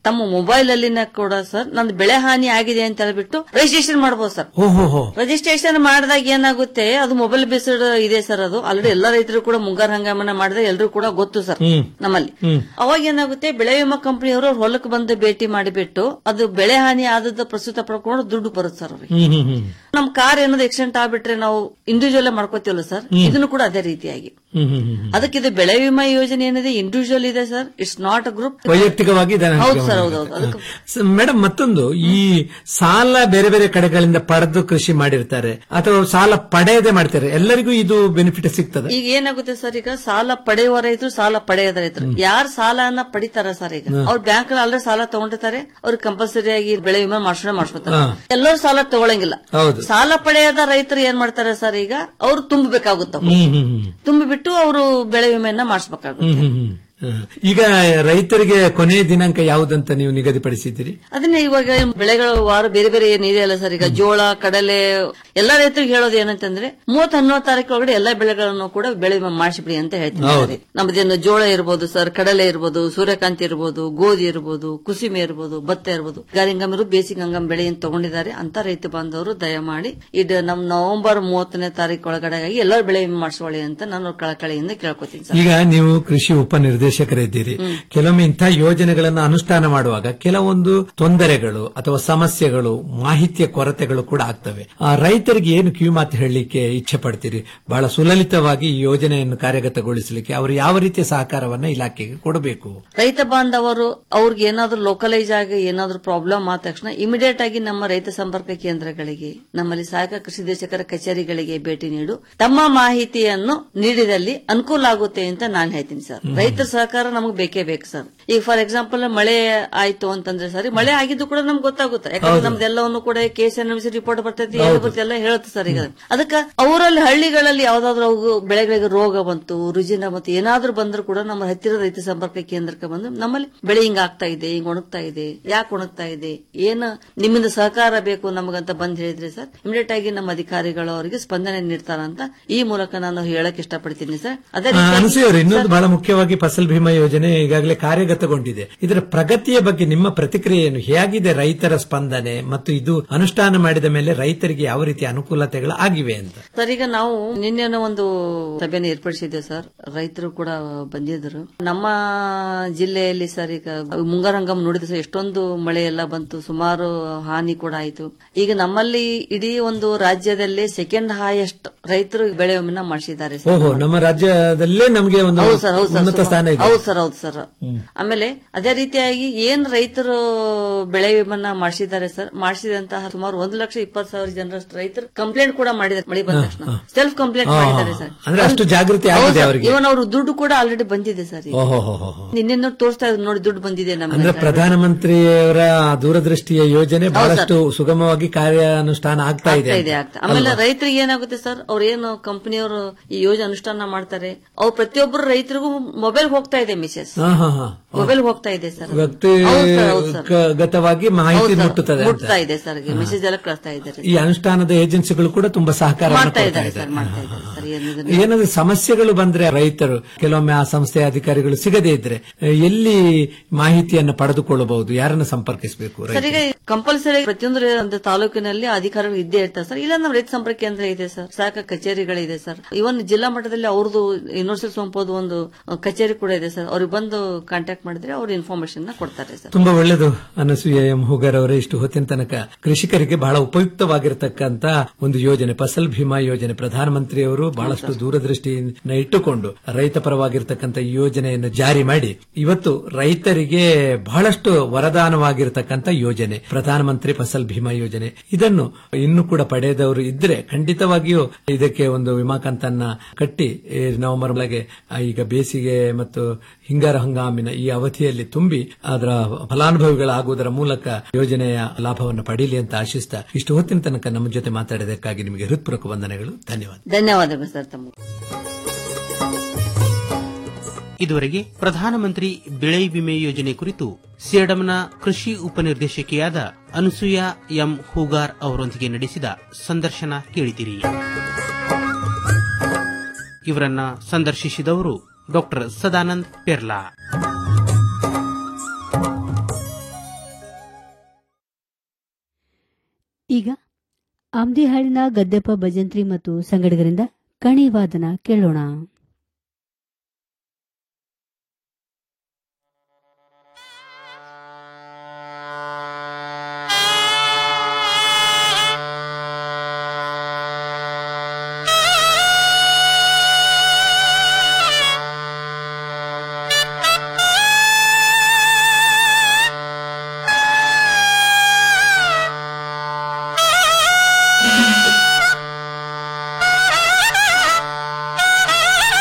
ತಮ್ಮ ಮೊಬೈಲ್ ಅಲ್ಲಿನ ಕೂಡ ಸರ್ ನಂದು ಬೆಳೆ ಹಾನಿ ಆಗಿದೆ ಅಂತ ಹೇಳ್ಬಿಟ್ಟು ರಿಜಿಸ್ಟ್ರೇಷನ್ ಮಾಡಬಹುದು ಸರ್ ಓಹೋ ಹೋ ರಿಜಿಸ್ಟ್ರೇಷನ್ ಮಾಡಿದಾಗ ಏನಾಗುತ್ತೆ ಅದು ಮೊಬೈಲ್ ಬೇಸ್ಡ್ ಇದೆ ಸರ್ ಅದು ಆಲ್ರೆಡಿ ಎಲ್ಲಾ ರೈತರು ಕೂಡ ಮುಂಗಾರು ಹಂಗಾಮನ ಮಾಡಿದ್ರೆ ಎಲ್ಲರೂ ಕೂಡ ಗೊತ್ತು ಸರ್ ಹ್ಮ್. ನಮ್ಮಲ್ಲಿ ಹ್ಮ್. ಅವಾಗ ಏನಾಗುತ್ತೆ ಬೆಳೆ ವಿಮಾ ಕಂಪನಿಯವರು ಹೊಲಕ್ಕೆ ಬಂದು ಭೇಟಿ ಮಾಡಿಬಿಟ್ಟು ಅದು ಬೆಳೆ ಹಾನಿ ಆದದ್ದು ಪ್ರಸ್ತುತ ಪಡ್ಕೊಂಡು ದುಡ್ಡು ಬರುತ್ತೆ ಸರ್ ಅವ್ರಿಗೆ ಹ್ಮ್ ಹ್ಮ್ ಹ್ಮ್ ನಮ್ ಕಾರ್ ಏನಾದ್ರು ಆಕ್ಸಿಡೆಂಟ್ ಆಗ್ಬಿಟ್ರೆ ನಾವು ಇಂಡಿವಿಜುವಲ್ ಮಾಡ್ಕೋತೀವಲ್ಲ ಸರ್ ಹ್ಮ್. ಇದನ್ನು ಕೂಡ ಅದೇ ರೀತಿಯಾಗಿ ಹ್ಮ್ ಹ್ಮ್ ಹ್ಮ್ ಹ್ಮ್. ಅದಕ್ಕೆ ಇದು ಬೆಳೆ ವಿಮಾ ಯೋಜನೆ ಏನಿದೆ ಇಂಡಿವಿಜುವಲ್ ಇದೆ sir it's not a group ವೈಯಕ್ತಿಕವಾಗಿ ಇದನ್ನ ಹೌದು ಹಂಚಿಕೆ ಸರ್ ಮಾಡ್ಬೇಕು. ಹೌದು ಅದಕ್ಕೆ ಸ- ಮೇಡಮ್ ಮತ್ತೊಂದು ಈ ಸಾಲ ಬೇರೆ ಬೇರೆ ಕಡೆಗಳಿಂದ ಪಡೆದು ಕೃಷಿ ಮಾಡಿರ್ತಾರೆ ಅಥವಾ ಸಾಲ ಪಡೆಯದೆ ಮಾಡ್ತಾರೆ ಎಲ್ಲರಿಗೂ ಇದು ಬೆನಿಫಿಟ್ ಸಿಗ್ತದೆ ಈಗ ಏನಾಗುತ್ತೆ ಸರ್ ಈಗ ಸಾಲ ಪಡೆಯುವ ರೈತರು ಸಾಲ ಪಡೆಯದ ರೈತರು ಯಾರು ಸಾಲನ ಪಡಿತಾರ ಸರ್ ಈಗ ಹ್ಮ್. ಅವ್ರು ಬ್ಯಾಂಕ್ ಆಲ್ರೆಡಿ ಸಾಲ ತಗೊಂಡಿರ್ತಾರೆ ಅವ್ರಿಗೆ ಕಂಪಲ್ಸರಿ ಆಗಿ ಬೆಳೆ ವಿಮೆ ಮಾಡ್ಸೋಣ ಮಾಡ್ಸ್ಕೊತಾರೆ ಹಾ. ಎಲ್ಲರೂ ಸಾಲ ತಗೊಳಂಗಿಲ್ಲ ಹೌದು ಸಾಲ ಪಡೆಯದ ರೈತರು ಏನ್ ಮಾಡ್ತಾರೆ ಸರ್ ಈಗ ಅವ್ರು ತುಂಬಬೇಕಾಗುತ್ತೆ ಹ್ಮ್ ಹ್ಮ್ ಹ್ಮ್ ತುಂಬಿಬಿಟ್ಟು ಅವರು ಬೆಳೆ ವಿಮೆಯನ್ನ ಮಾಡಿಸ್ಬೇಕಾಗುತ್ತೆ ಹ್ಮ್ ಹ್ಮ್ ಹ್ಮ್. ಹ್ಮ್. ಈಗ ರೈತರಿಗೆ ಕೊನೆಯ ದಿನಾಂಕ ಯಾವುದಂತ ನೀವು ನಿಗದಿಪಡಿಸಿದ್ದೀರಿ ಅದನ್ನೇ ಇವಾಗ ಬೆಳೆಗಳ ವಾರ ಬೇರೆ ಬೇರೆ ಏನ್ ಇದೆಯಲ್ಲ ಸರ್ ಈಗ ಜೋಳ ಕಡಲೆ ಎಲ್ಲಾ ರೈತರಿಗೆ ಹೇಳೋದು ಏನಂತಂದ್ರೆ ಮೂವತ್ ಹನ್ನೊಂದು ತಾರೀಕು ಒಳಗಡೆ ಎಲ್ಲಾ ಬೆಳೆಗಳನ್ನು ಕೂಡ ಬೆಳೆ ವಿಮೆ ಮಾಡಿಸಿಬಿಡಿ ಅಂತ ಹೇಳ್ತೀನಿ ಹೌದು. ಸರ್. ನಮ್ಮದೇನು ಜೋಳ ಇರ್ಬೋದು ಸರ್ ಕಡಲೆ ಇರ್ಬೋದು ಸೂರ್ಯಕಾಂತಿ ಇರ್ಬೋದು ಗೋಧಿ ಇರ್ಬೋದು ಕುಸಿಮೆ ಇರ್ಬೋದು ಭತ್ತ ಇರ್ಬೋದು ಗಾರಿಂಗಮರು ಬೇಸಿಗೆ ಹಂಗಮ್ ಬೆಳೆ ಏನ್ ತಗೊಂಡಿದ್ದಾರೆ ಅಂತ ರೈತ ಬಾಂಧವರು ದಯಮಾಡಿ ಇದು ನಮ್ ನವೆಂಬರ್ ಮೂವತ್ತನೇ ತಾರೀಕು ಒಳಗಡೆ ಆಗಿ ಎಲ್ಲರೂ ಬೆಳೆ ವಿಮೆ ಮಾಡಿಸ್ಕೊಳ್ಳಿ ಅಂತ ನಾನು ಕಳಕಳಿಯಿಂದ ಕೇಳ್ಕೊತೀನಿ ಸರ್ ಈಗ ನೀವು ಕೃಷಿ ಉಪನಿರ್ದೇಶಕರಿದ್ದೀರಿ ಕೆಲವೊಮ್ಮೆ ಇಂಥ ಯೋಜನೆಗಳನ್ನು ಅನುಷ್ಠಾನ ಮಾಡುವಾಗ ಕೆಲವೊಂದು ತೊಂದರೆಗಳು ಅಥವಾ ಸಮಸ್ಯೆಗಳು ಮಾಹಿತಿಯ ಕೊರತೆಗಳು ಕೂಡ ಆಗ್ತವೆ ಆ ರೈತರಿಗೆ ಏನು ಕಿವಿಮಾತು ಹೇಳಲಿಕ್ಕೆ ಇಚ್ಛೆ ಪಡ್ತೀರಿ ಬಹಳ ಸುಲಲಿತವಾಗಿ ಈ ಯೋಜನೆಯನ್ನು ಕಾರ್ಯಗತಗೊಳಿಸಲಿಕ್ಕೆ ಅವರು ಯಾವ ರೀತಿಯ ಸಹಕಾರವನ್ನ ಇಲಾಖೆಗೆ ಕೊಡಬೇಕು ರೈತ ಬಾಂಧವರು ಅವ್ರಿಗೆ ಏನಾದ್ರೂ ಲೋಕಲೈಸ್ ಆಗಿ ಏನಾದ್ರೂ ಪ್ರಾಬ್ಲಮ್ ಆದ ತಕ್ಷಣ ಇಮಿಡಿಯೇಟ್ ಆಗಿ ನಮ್ಮ ರೈತ ಸಂಪರ್ಕ ಕೇಂದ್ರಗಳಿಗೆ ನಮ್ಮಲ್ಲಿ ಸಹಾಯಕ ಕೃಷಿ ನಿರ್ದೇಶಕರ ಕಚೇರಿಗಳಿಗೆ ಭೇಟಿ ನೀಡು ತಮ್ಮ ಮಾಹಿತಿಯನ್ನು ನೀಡಿದಲ್ಲಿ ಅನುಕೂಲ ಆಗುತ್ತೆ ಅಂತ ನಾನು ಹೇಳ್ತೀನಿ ಸರ್ ರೈತರ ಸಹಕಾರ ನಮಗೆ ಬೇಕೇ ಬೇಕು ಸರ್ ಈಗ ಫಾರ್ ಎಕ್ಸಾಂಪಲ್ ಮಳೆ ಆಯ್ತು ಅಂತಂದ್ರೆ ಸರ್ ಮಳೆ ಆಗಿದ್ದು ಕೂಡ ನಮ್ಗೆ ಗೊತ್ತಾಗುತ್ತೆ ಯಾಕಂದ್ರೆ ಹೌದು. ನಮ್ದೆಲ್ಲವನ್ನು ಕೂಡ ಕೇಸ್ ಎನ್ಎಂಸಿ ರಿಪೋರ್ಟ್ ಬರ್ತೈತಿ ಏನು ಬರ್ತೈತಿ ಎಲ್ಲ ಹೇಳುತ್ತೆ ಸರ್ ಈಗ ಅದಕ್ಕೆ ಅವರಲ್ಲಿ ಹಳ್ಳಿಗಳಲ್ಲಿ ಯಾವ್ದಾದ್ರು ಅವು ಬೆಳೆಗಳಿಗೆ ರೋಗ ಬಂತು ರುಜಿನ ಬಂತು ಏನಾದ್ರೂ ಬಂದ್ರು ಕೂಡ ನಮ್ಮ ಹತ್ತಿರದ ರೈತ ಸಂಪರ್ಕ ಕೇಂದ್ರಕ್ಕೆ ಬಂದು ನಮ್ಮಲ್ಲಿ ಬೆಳೆ ಹಿಂಗ ಆಗ್ತಾ ಇದೆ ಹಿಂಗ್ ಒಣಗ್ತಾ ಇದೆ ಯಾಕೆ ಒಣಗ್ತಾ ಇದೆ ಏನು ನಿಮ್ಮಿಂದ ಸಹಕಾರ ಬೇಕು ನಮಗಂತ ಬಂದ್ ಹೇಳಿದ್ರೆ ಸರ್ ಇಮಿಡಿಯೇಟ್ ಆಗಿ ನಮ್ಮ ಅಧಿಕಾರಿಗಳು ಅವರಿಗೆ ಸ್ಪಂದನೆ ನೀಡ್ತಾರಂತ ಈ ಮೂಲಕ ನಾನು ಹೇಳಕ್ ಇಷ್ಟಪಡ್ತೀನಿ ಸರ್ ಅದೇ ಆ, ರೀತಿಯಾಗಿ- ಅನಸೂಯ ಅವರು ಇನ್ನೊಂದು ಬಹಳ ಮುಖ್ಯವಾಗಿ ಫಸಲ್ ಭೀಮಾ ಯೋಜನೆ ಈಗಾಗಲೇ ಕಾರ್ಯಗತಗೊಂಡಿದೆ ಇದರ ಪ್ರಗತಿಯ ಬಗ್ಗೆ ನಿಮ್ಮ ಪ್ರತಿಕ್ರಿಯೆ ಏನು ಹೇಗಿದೆ ರೈತರ ಸ್ಪಂದನೆ ಮತ್ತು ಇದು ಅನುಷ್ಠಾನ ಮಾಡಿದ ಮೇಲೆ ರೈತರಿಗೆ ಯಾವ ರೀತಿಯ ಅನುಕೂಲತೆಗಳು ಆಗಿವೆ ಅಂತ ಸರ್ ಈಗ ನಾವು ನಿನ್ನೆನ ಒಂದು ಸಭೆಯನ್ನು ಏರ್ಪಡಿಸಿದ್ದೆ ಸರ್ ರೈತರು ಕೂಡ ಬಂದಿದ್ರು ನಮ್ಮ ಜಿಲ್ಲೆಯಲ್ಲಿ ಸರ್ ಈಗ ಮುಂಗಾರು ಹಂಗಾಮ ನೋಡಿದ ಸರ್ ಎಷ್ಟೊಂದು ಮಳೆ ಎಲ್ಲ ಬಂತು ಸುಮಾರು ಹಾನಿ ಕೂಡ ಆಯ್ತು ಈಗ ನಮ್ಮಲ್ಲಿ ಇಡೀ ಒಂದು ರಾಜ್ಯದಲ್ಲೇ ಸೆಕೆಂಡ್ ಹೈಯೆಸ್ಟ್ ರೈತರು ಬೆಳೆ ವಿಮೆನ ಮಾಡಿಸಿದ್ದಾರೆ ಸರ್ ಓಹೋ ನಮ್ಮ ರಾಜ್ಯದಲ್ಲೇ ನಮಗೆ ಒಂದು ಹೌದು ಸರ್ ಹೌದು ಉನ್ನತ ಸರ್ ಸ್ಥಾನ ಇದೆ ಹೌದು ಸರ್ ಹೌದು ಸರ್ ಹ್ಮ್. ಆಮೇಲೆ ಅದೇ ರೀತಿಯಾಗಿ ಏನ್ ರೈತರು ಬೆಳೆ ವಿಮನ್ನ ಮಾಡಿಸಿದ್ದಾರೆ ಸರ್ ಮಾಡಿಸಿದಂತಹ ಸುಮಾರು ಒಂದು ಲಕ್ಷ ಇಪ್ಪತ್ತು ಸಾವಿರ ಜನರಷ್ಟು ರೈತರು ಕಂಪ್ಲೇಂಟ್ ಕೂಡ ಮಾಡಿದ್ದಾರೆ ಮಳೆ ಬಂದ ತಕ್ಷಣ ಸೆಲ್ಫ್ ಕಂಪ್ಲೇಂಟ್ ಹಾ, ಹಾ, ಮಾಡಿದ್ದಾರೆ ಹಾ. ಸರ್ ಅಂದ್ರೆ ಅಷ್ಟು ಜಾಗೃತಿ ಆಗಿದೆ ಅವರಿಗೆ. ಇವನ್ ಅವರು ದುಡ್ಡು ಕೂಡ ಆಲ್ರೆಡಿ ಬಂದಿದೆ ಸರ್ ಈಗ. ಓಹೋ ಹೋ ಹೋ ಹೋ. ನಿನ್ನೆ ತೋರಿಸ್ತಾ ಇದ್ರು ನೋಡಿ ದುಡ್ಡು ಬಂದಿದೆ ನಮಗೆ ಅಂದ್ರೆ ಅಂತ. ಪ್ರಧಾನಮಂತ್ರಿಯವರ ದೂರದೃಷ್ಟಿಯ ಯೋಜನೆ ಹೌದು ಬಹಳಷ್ಟು ಸುಗಮವಾಗಿ ಕಾರ್ಯಾನುಷ್ಠಾನ ಆಗ್ತಾ ಇದೆ ಆಗ್ತಾ ಇದೆ ಅಂತ. ಆಗ್ತಾ ಆಮೇಲೆ ಅಲ್ವಾ? ರೈತರಿಗೆ ಏನಾಗುತ್ತೆ ಸರ್ ಅವ್ರು ಏನು ಕಂಪನಿಯವರು ಈ ಯೋಜನೆ ಅನುಷ್ಠಾನ ಮಾಡ್ತಾರೆ ಅವ್ರು ಪ್ರತಿಯೊಬ್ಬರು ರೈತರಿಗೂ ಮೊಬೈಲ್ ಹೋಗ್ತಾ ಇದೆ ಮಿಸಸ್ ಹಾ, ಹಾ, ಹಾ. ಮೊಬೈಲ್ ಹೋಗ್ತಾ ಇದೆ ಸರ್ ವ್ಯಕ್ತಿಗತವಾಗಿ ಮಾಹಿತಿ ಹೌದು ಸರ್, ಮುಟ್ಟುತ್ತದೆ ಅಂತ. ಮುಟ್ತಾ ಇದೆ ಸರ್ ಮೆಸೇಜ್ ಎಲ್ಲ ಕಳಿಸ್ತಾ ಇದ್ದಾರೆ ಈ ಅನುಷ್ಠಾನದ ಏಜೆನ್ಸಿಗಳು ಕೂಡ ತುಂಬಾ ಸಹಕಾರ ಮಾಡ್ತಾ ಇದ್ದಾರೆ ಸರ್ ಮಾಡ್ತಾ ಇದ್ದಾರೆ ಸರ್ ಏನಿದೆ ಏನಾದ್ರು ಸಮಸ್ಯೆಗಳು ಬಂದ್ರೆ ರೈತರು ಕೆಲವೊಮ್ಮೆ ಆ ಸಂಸ್ಥೆಯ ಅಧಿಕಾರಿಗಳು ಸಿಗದೇ ಇದ್ರೆ ಅಹ್, ಎಲ್ಲಿ ಮಾಹಿತಿಯನ್ನು ಪಡೆದುಕೊಳ್ಳಬಹುದು ಯಾರನ್ನು ಸಂಪರ್ಕಿಸಬೇಕು ಸರ್ ಈಗ ಕಂಪಲ್ಸರಿ ಪ್ರತಿಯೊಂದು ಒಂದು ತಾಲೂಕಿನಲ್ಲಿ ಅಧಿಕಾರಿಗಳು ಇದ್ದೇ ಇರ್ತಾರೆ ಸರ್ ಇಲ್ಲ ನಮ್ಮ ರೈತ ಸಂಪರ್ಕ ಕೇಂದ್ರ ಇದೆ ಸರ್ ಸಹಾಯಕ ಕಚೇರಿಗಳಿದೆ ಸರ್ ಇವನ್ ಜಿಲ್ಲಾ ಮಟ್ಟದಲ್ಲಿ ಅವ್ರದ್ದು ಯೂನಿವರ್ಸಿಟಿ ಸೋಂಪೋದು ಒಂದು ಕಚೇರಿ ಕೂಡ ಇದೆ ಸರ್ ಅವ್ರಿಗೆ ಬಂದು ಕಾಂಟ್ಯಾಕ್ಟ್ ಮಾಡಿದ್ರೆ ಅವ್ರು ಇನ್ಫಾರ್ಮೇಶನ್ ಕೊಡ್ತಾರೆ ಸರ್ ತುಂಬಾ ಒಳ್ಳೆಯದು ಅನಸೂಯ ಎಂ ಹುಗರ್ ಅವರೇ ಇಷ್ಟು ಹೊತ್ತಿನ ತನಕ ಕೃಷಿಕರಿಗೆ ಬಹಳ ಉಪಯುಕ್ತವಾಗಿರತಕ್ಕಂತ ಒಂದು ಯೋಜನೆ ಫಸಲ್ ಭೀಮಾ ಯೋಜನೆ ಪ್ರಧಾನಮಂತ್ರಿಯವರು ಬಹಳಷ್ಟು ದೂರದೃಷ್ಟಿಯನ್ನು ಇಟ್ಟುಕೊಂಡು ರೈತ ಪರವಾಗಿರ್ತಕ್ಕಂಥ ಈ ಯೋಜನೆಯನ್ನು ಜಾರಿ ಮಾಡಿ ಇವತ್ತು ರೈತರಿಗೆ ಬಹಳಷ್ಟು ವರದಾನವಾಗಿರತಕ್ಕಂಥ ಯೋಜನೆ ಪ್ರಧಾನಮಂತ್ರಿ ಫಸಲ್ ಭೀಮಾ ಯೋಜನೆ ಇದನ್ನು ಇನ್ನು ಕೂಡ ಪಡೆದವರು ಇದ್ರೆ ಖಂಡಿತವಾಗಿಯೂ ಇದಕ್ಕೆ ಒಂದು ವಿಮಾ ಕಂತನ್ನ ಕಟ್ಟಿ ಈ ನವೆಂಬರ್ ಒಳಗೆ ಆ, ಈಗ ಬೇಸಿಗೆ ಮತ್ತು ಹಿಂಗಾರ ಹಂಗಾಮಿನ ಈ ಅವಧಿಯಲ್ಲಿ ತುಂಬಿ ಅದರ ಫಲಾನುಭವಿಗಳಾಗುವುದರ ಮೂಲಕ ಯೋಜನೆಯ ಲಾಭವನ್ನು ಪಡೀಲಿ ಅಂತ ಆಶಿಸ್ತಾ ಇಷ್ಟು ಹೊತ್ತಿನ ತನಕ ನಮ್ಮ ಜೊತೆ ಮಾತಾಡಿದಕ್ಕಾಗಿ ನಿಮಗೆ ಹೃತ್ಪೂರ್ವಕ ವಂದನೆಗಳು ಧನ್ಯವಾದ ಧನ್ಯವಾದಗಳು ಸರ್ ತಮಗೆ ಇದುವರೆಗೆ ಪ್ರಧಾನಮಂತ್ರಿ ಬೆಳೆ ವಿಮೆ ಯೋಜನೆ ಕುರಿತು ಸೇಡಂನ ಕೃಷಿ ಉಪನಿರ್ದೇಶಕಿಯಾದ ಅನಸೂಯ ಎಂ ಹೂಗಾರ್ ಅವರೊಂದಿಗೆ ನಡೆಸಿದ ಸಂದರ್ಶನ ಕೇಳಿದಿರಿ ಇವರನ್ನ ಸಂದರ್ಶಿಸಿದವರು ಡಾಕ್ಟರ್ ಸದಾನಂದ್ ಪೆರ್ಲಾ ಆಮ್ದಿಹಾಳಿನ ಗದ್ದೆಪ್ಪ ಭಜಂತ್ರಿ ಮತ್ತು ಸಂಗಡಿಗರಿಂದ ಕಣಿವಾದನ ಕೇಳೋಣ Thank you.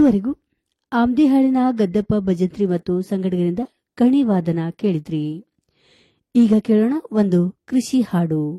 ಇದುವರೆಗೂ ಆಮ್ದಿಹಾಳಿನ ಗದ್ದಪ್ಪ ಭಜಂತ್ರಿ ಮತ್ತು ಸಂಗಡಿಗರಿಂದ ಕಣಿವಾದನ ಕೇಳಿದ್ರಿ ಈಗ ಕೇಳೋಣ ಒಂದು ಕೃಷಿ ಹಾಡು